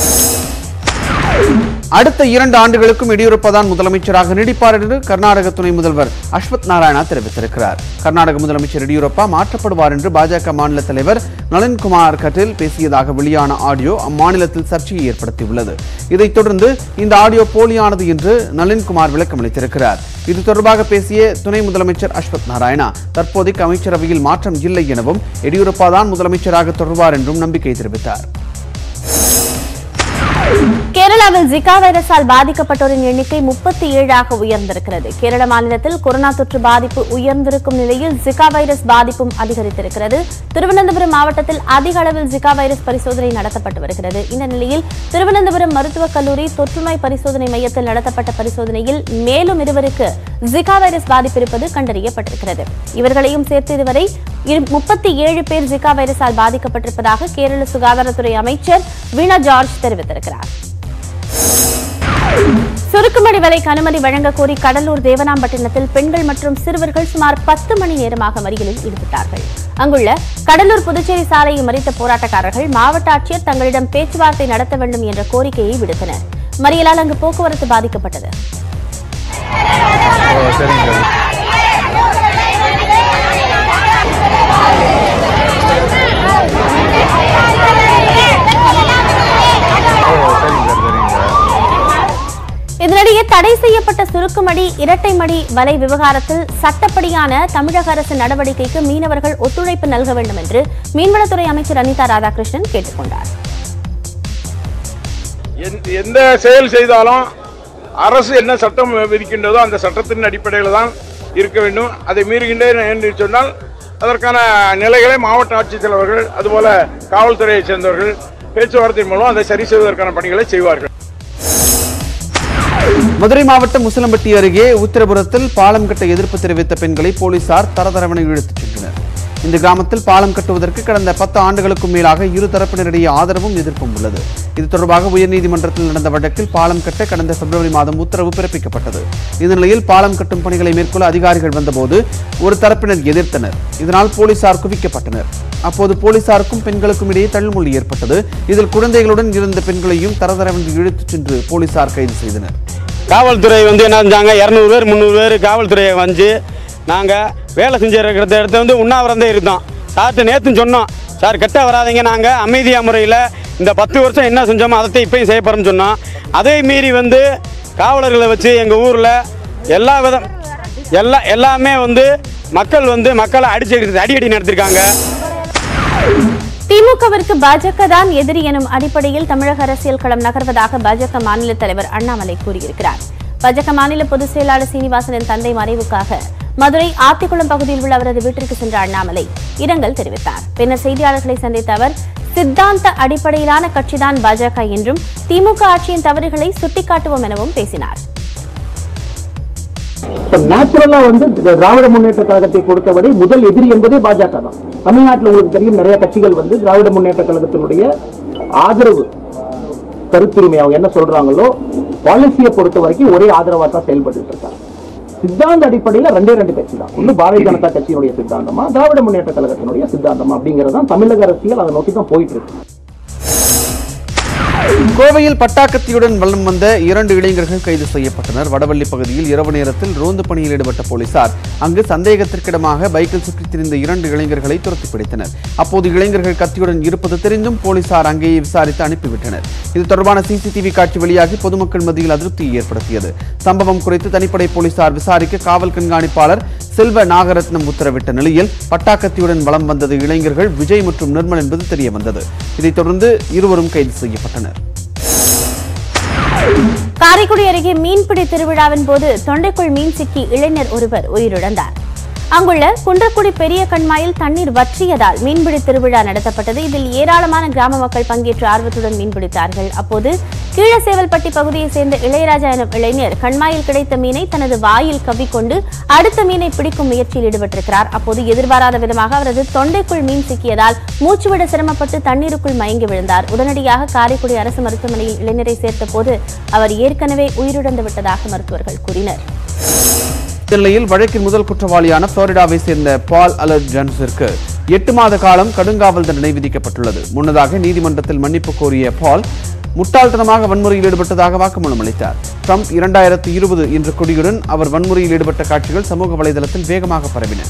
அடுத்த இரண்டு ஆண்டுகளுக்கும் எடியூரப்பா தான் முதலமைச்சராக நீடிப்பார் என்று கர்நாடக துணை முதல்வர் அஸ்வத் நாராயணா தெரிவித்திருக்கிறார் கர்நாடக முதலமைச்சர் எடியூரப்பா மாற்றப்படுவார் என்று பாஜக மாநில தலைவர் நளின்குமார் கட்டில் பேசியதாக வெளியான ஆடியோ அம்மாநிலத்தில் சர்ச்சையை ஏற்படுத்தியுள்ளது இதைத் தொடர்ந்து இந்த ஆடியோ போலியானது என்று நளின்குமார் விளக்கமளித்திருக்கிறார் இது தொடர்பாக பேசிய துணை முதலமைச்சர் அஸ்வத் நாராயணா தற்போதைக்கு அமைச்சரவையில் மாற்றம் இல்லை எனவும் எடியூரப்பா தான் முதலமைச்சராக தொடர்வார் என்றும் நம்பிக்கை தெரிவித்தார் கேரளாவில் ஜிகா வைரஸால் பாதிக்கப்பட்டோரின் எண்ணிக்கை முப்பத்தி ஏழாக உயர்ந்திருக்கிறது கேரள மாநிலத்தில் கொரோனா தொற்று பாதிப்பு உயர்ந்திருக்கும் நிலையில் ஜிகா வைரஸ் பாதிப்பும் அதிகரித்திருக்கிறது திருவனந்தபுரம் மாவட்டத்தில் அதிக அளவில் ஜிகா வைரஸ் பரிசோதனை நடத்தப்பட்டு வருகிறது இந்த நிலையில் திருவனந்தபுரம் மருத்துவக் கல்லூரி தொற்றுநோய் பரிசோதனை மையத்தில் நடத்தப்பட்ட பரிசோதனையில் மேலும் இருவருக்கு ஜிகா வைரஸ் பாதிப்பு இருப்பது கண்டறியப்பட்டிருக்கிறது இவர்களையும் சேர்த்து இதுவரை முப்பத்தி ஏழு பேர் ஜிகா வைரஸால் பாதிக்கப்பட்டிருப்பதாக கேரள சுகாதாரத்துறை அமைச்சர் வீணா ஜார்ஜ் தெரிவித்திருக்கிறார் சுருக்குமடி விலைக்கு அனுமதி வழங்க கோரி கடலூர் தேவனாம்பட்டினத்தில் பெண்கள் மற்றும் சிறுவர்கள் சுமார் பத்து மணி நேரமாக மறியலில் ஈடுபட்டார்கள் அங்குள்ள கடலூர் புதுச்சேரி சாலையை மறித்த போராட்டக்காரர்கள் மாவட்ட ஆட்சியர் தங்களிடம் பேச்சுவார்த்தை நடத்த வேண்டும் என்ற கோரிக்கையை விடுத்தனர் மறியலால் அங்கு போக்குவரத்து பாதிக்கப்பட்டது இதனிடையே தடை செய்யப்பட்ட சுருக்குமடி இரட்டைமடி வலை விவகாரத்தில் சட்டப்படியான தமிழக அரசு நடவடிக்கைக்கு மீனவர்கள் ஒத்துழைப்பு நல்க வேண்டும் என்று மீன்வளத்துறை அமைச்சர் அனிதா ராதாகிருஷ்ணன் கேட்டுக் கொண்டார் எந்த- எந்த செயல் செய்தாலும் அரசு என்ன சட்டம் விதிக்கின்றதோ அந்த சட்டத்தின் அடிப்படையில் தான் இருக்க வேண்டும் அதை மீறுகின்றேன் என்று சொன்னால் அதற்கான நிலைகளை மாவட்ட ஆட்சித்தலைவர்கள் அதுபோல காவல்துறையைச் சேர்ந்தவர்கள் பேச்சுவார்த்தை மூலம் அதை சரி செய்வதற்கான பணிகளை செய்வார்கள் மதுரை மாவட்டம் முசலம்பட்டி அருகே உத்தரபுரத்தில் பாலம் கட்ட எதிர்ப்பு தெரிவித்த பெண்களை போலீசார் தரதரவென இழுத்துச் சென்றனர் இந்த கிராமத்தில் பாலம் கட்டுவதற்கு கடந்த பத்து ஆண்டுகளுக்கும் மேலாக இரு தரப்பினரிடையே ஆதரவும் எதிர்ப்பும் உள்ளது இது தொடர்பாக உயர்நீதிமன்றத்தில் நடந்த வழக்கில் பாலம் கட்ட கடந்த பிப்ரவரி மாதம் உத்தரவு பிறப்பிக்கப்பட்டது இந்த நிலையில் பாலம் கட்டும் பணிகளை மேற்கொள்ள அதிகாரிகள் வந்தபோது ஒரு தரப்பினர் எதிர்த்தனர் இதனால் போலீசார் குவிக்கப்பட்டனர் அப்போது போலீசாருக்கும் பெண்களுக்கும் இடையே தள்ளுமுள்ளி ஏற்பட்டது இதில் குழந்தைகளுடன் இருந்த பெண்களையும் தரதரவென்று இழுத்துச் சென்று போலீசார் கைது செய்தனர் காவல்துறை வந்து என்ன செஞ்சாங்க இரநூறு பேர் முந்நூறு பேர் காவல்துறையை வந்து நாங்கள் வேலை செஞ்சு இருக்கிற இடத்த வந்து உண்ணாவிரதம் தான் இருந்தோம் சார்கிட்ட நேற்று சொன்னோம் சார் கெட்ட வராதீங்க நாங்கள் அமைதியாக முறையில் இந்த பத்து வருஷம் என்ன செஞ்சோமோ அதை இப்பயும் செய்ய போகிறோம்னு சொன்னோம் அதே மீறி வந்து காவலர்களை வச்சு எங்கள் ஊரில் எல்லா விதம் எல்லா எல்லாமே வந்து மக்கள் வந்து மக்களை அடிச்சு அடி அடி நடத்திருக்காங்க திமுகவிற்கு பாஜக தான் எதிரி எனும் அடிப்படையில் தமிழக அரசியல் களம் நகர்வதாக பாஜக மாநில தலைவர் அண்ணாமலை கூறியிருக்கிறார் பாஜக மாநில பொதுச் செயலாளர் சீனிவாசனின் தந்தை மறைவுக்காக மதுரை ஆத்திக்குளம் பகுதியில் உள்ள அவரது வீட்டிற்கு சென்ற அண்ணாமலை இரங்கல் தெரிவித்தார் பின்னர் செய்தியாளர்களை சந்தித்த அவர் சித்தாந்த அடிப்படையிலான கட்சிதான் பாஜக என்றும் திமுக ஆட்சியின் தவறுகளை சுட்டிக்காட்டுவோம் எனவும் பேசினார் நேச்சுரலா வந்து திராவிட முன்னேற்ற கழகத்தை பொறுத்தவரை முதல் எதிரி என்பதே பாஜக தான் தமிழ்நாட்டில் உங்களுக்கு தெரியும் நிறைய கட்சிகள் வந்து திராவிட முன்னேற்ற கழகத்தினுடைய ஆதரவு கருத்துரிமை அவங்க என்ன சொல்றாங்களோ பாலிசியை பொறுத்த வரைக்கும் ஒரே ஆதரவா தான் செயல்பட்டு இருக்காங்க சித்தாந்த அடிப்படையில் ரெண்டே ரெண்டு கட்சி தான் ஒன்று பாரதிய ஜனதா கட்சியினுடைய சித்தாந்தமா திராவிட முன்னேற்ற கழகத்தினுடைய சித்தாந்தமா அப்படிங்கிறது தான் தமிழக அரசியல் அதை நோக்கி தான் போயிட்டு இருக்கு கோவையில் பட்டாக்கத்தியுடன் வலம் வந்த இரண்டு இளைஞர்கள் கைது செய்யப்பட்டனர் வடவள்ளி பகுதியில் இரவு நேரத்தில் ரோந்து பணியில் ஈடுபட்ட போலீசார் அங்கு சந்தேகத்திற்கிடமாக பைக்கில் சுற்றித் திரிந்த இரண்டு இளைஞர்களை துரத்தி பிடித்தனர் அப்போது இளைஞர்கள் கத்தியுடன் இருப்பது தெரிந்தும் போலீசார் அங்கேயே விசாரித்து அனுப்பிவிட்டனர் இது தொடர்பான சிசிடிவி காட்சி வெளியாகி பொதுமக்கள் மத்தியில் அதிருப்தியை ஏற்படுத்தியது சம்பவம் குறித்து தனிப்படை போலீசார் விசாரிக்க காவல் கண்காணிப்பாளர் செல்வ நாகரத்னம் உத்தரவிட்ட நிலையில் பட்டாக்கத்தியுடன் வலம் வந்தது இளைஞர்கள் விஜய் மற்றும் நிர்மல் என்பது தெரிய வந்தது இதைத் தொடர்ந்து இருவரும் கைது செய்யப்பட்டனர் காரைக்குடி அருகே மீன்பிடி திருவிழாவின் போது தொண்டைக்குள் மீன் சிக்கி இளைஞர் ஒருவர் உயிரிழந்தார் அங்குள்ள குன்றக்குடி பெரிய கண்மாயில் தண்ணீர் வற்றியதால் மீன்பிடி திருவிழா நடத்தப்பட்டது இதில் ஏராளமான கிராம மக்கள் பங்கேற்று ஆர்வத்துடன் மீன்பிடித்தார்கள் அப்போது கீழசேவல்பட்டி பகுதியைச் சேர்ந்த இளையராஜா எனும் இளைஞர் கண்மாயில் கிடைத்த மீனை தனது வாயில் கவ்விக்கொண்டு அடுத்த மீனை பிடிக்கும் முயற்சியில் ஈடுபட்டிருக்கிறார் அப்போது எதிர்பாராத விதமாக அவரது தொண்டைக்குள் மீன் சிக்கியதால் மூச்சுவிட சிரமப்பட்டு தண்ணீருக்குள் மயங்கி விழுந்தார் உடனடியாக காரைக்குடி அரசு மருத்துவமனையில் இளைஞரை சேர்த்தபோது அவர் ஏற்கனவே உயிரிழந்து விட்டதாக மருத்துவர்கள் கூறினர் நிலையில் வழக்கின் முதல் குற்றவாளியான புளோரிடாவை சேர்ந்த பால் அலர் ஜன்ஸிற்கு எட்டு மாத காலம் கடுங்காவல் தண்டனை விதிக்கப்பட்டுள்ளது முன்னதாக நீதிமன்றத்தில் மன்னிப்பு கோரிய பால் முட்டாள்தனமாக வன்முறையில் ஈடுபட்டதாக வாக்குமூலம் அளித்தார் ட்ரம்ப் இரண்டாயிரத்து இருபது என்ற கொடியுடன் அவர் வன்முறையில் ஈடுபட்ட காட்சிகள் சமூக வலைதளத்தில் வேகமாக பரவின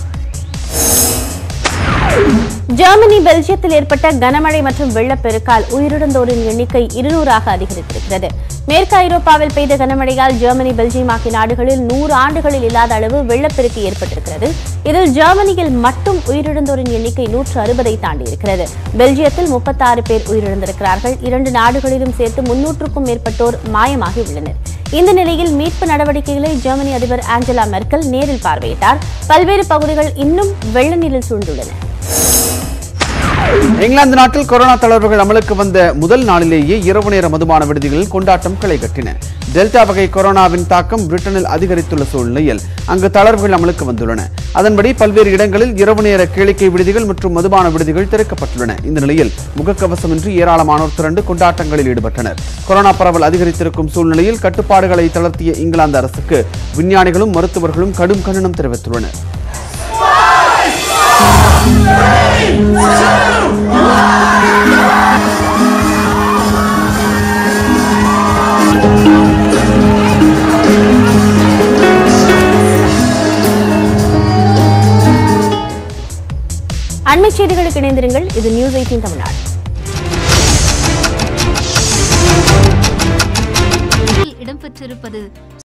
ஜெர்மனி பெல்ஜியத்தில் ஏற்பட்ட கனமழை மற்றும் வெள்ளப்பெருக்கால் உயிரிழந்தோரின் எண்ணிக்கை இருநூறாக அதிகரித்திருக்கிறது மேற்கு ஐரோப்பாவில் பெய்த கனமழையால் ஜெர்மனி பெல்ஜியம் ஆகிய நாடுகளில் நூறு ஆண்டுகளில் இல்லாத அளவு வெள்ளப்பெருக்கு ஏற்பட்டிருக்கிறது இதில் ஜெர்மனியில் மட்டும் உயிரிழந்தோரின் எண்ணிக்கை நூற்று அறுபதை தாண்டியிருக்கிறது பெல்ஜியத்தில் முப்பத்தாறு பேர் உயிரிழந்திருக்கிறார்கள் இரண்டு நாடுகளிலும் சேர்த்து முன்னூற்றுக்கும் மேற்பட்டோர் மாயமாகி உள்ளனர் இந்த நிலையில் மீட்பு நடவடிக்கைகளை ஜெர்மனி அதிபர் ஆஞ்சலா மெர்க்கல் நேரில் பார்வையிட்டார் பல்வேறு பகுதிகள் இன்னும் வெள்ள நீரில் சூழ்ந்துள்ளன இங்கிலாந்து நாட்டில் கொரோனா தளர்வுகள் அமலுக்கு வந்த முதல் நாளிலேயே இரவு நேர மதுபான விடுதிகளில் கொண்டாட்டம் களை கட்டின டெல்டா வகை கொரோனாவின் தாக்கம் பிரிட்டனில் அதிகரித்துள்ள சூழ்நிலையில் அங்கு தளர்வுகள் அமலுக்கு வந்துள்ளன அதன்படி பல்வேறு இடங்களில் இரவு நேர கேளிக்கை விடுதிகள் மற்றும் மதுபான விடுதிகள் திறக்கப்பட்டுள்ளன இந்த நிலையில் முகக்கவசமின்றி ஏராளமானோர் திரண்டு கொண்டாட்டங்களில் ஈடுபட்டனர் கொரோனா பரவல் அதிகரித்திருக்கும் சூழ்நிலையில் கட்டுப்பாடுகளை தளர்த்திய இங்கிலாந்து அரசுக்கு விஞ்ஞானிகளும் மருத்துவர்களும் கடும் கண்டனம் தெரிவித்துள்ளனர் அண்மை செய்திகளுக்கு இணைந்திருங்கள் இது நியூஸ் எயிட்டீன் தமிழ்நாடு இடம்பெற்றிருப்பது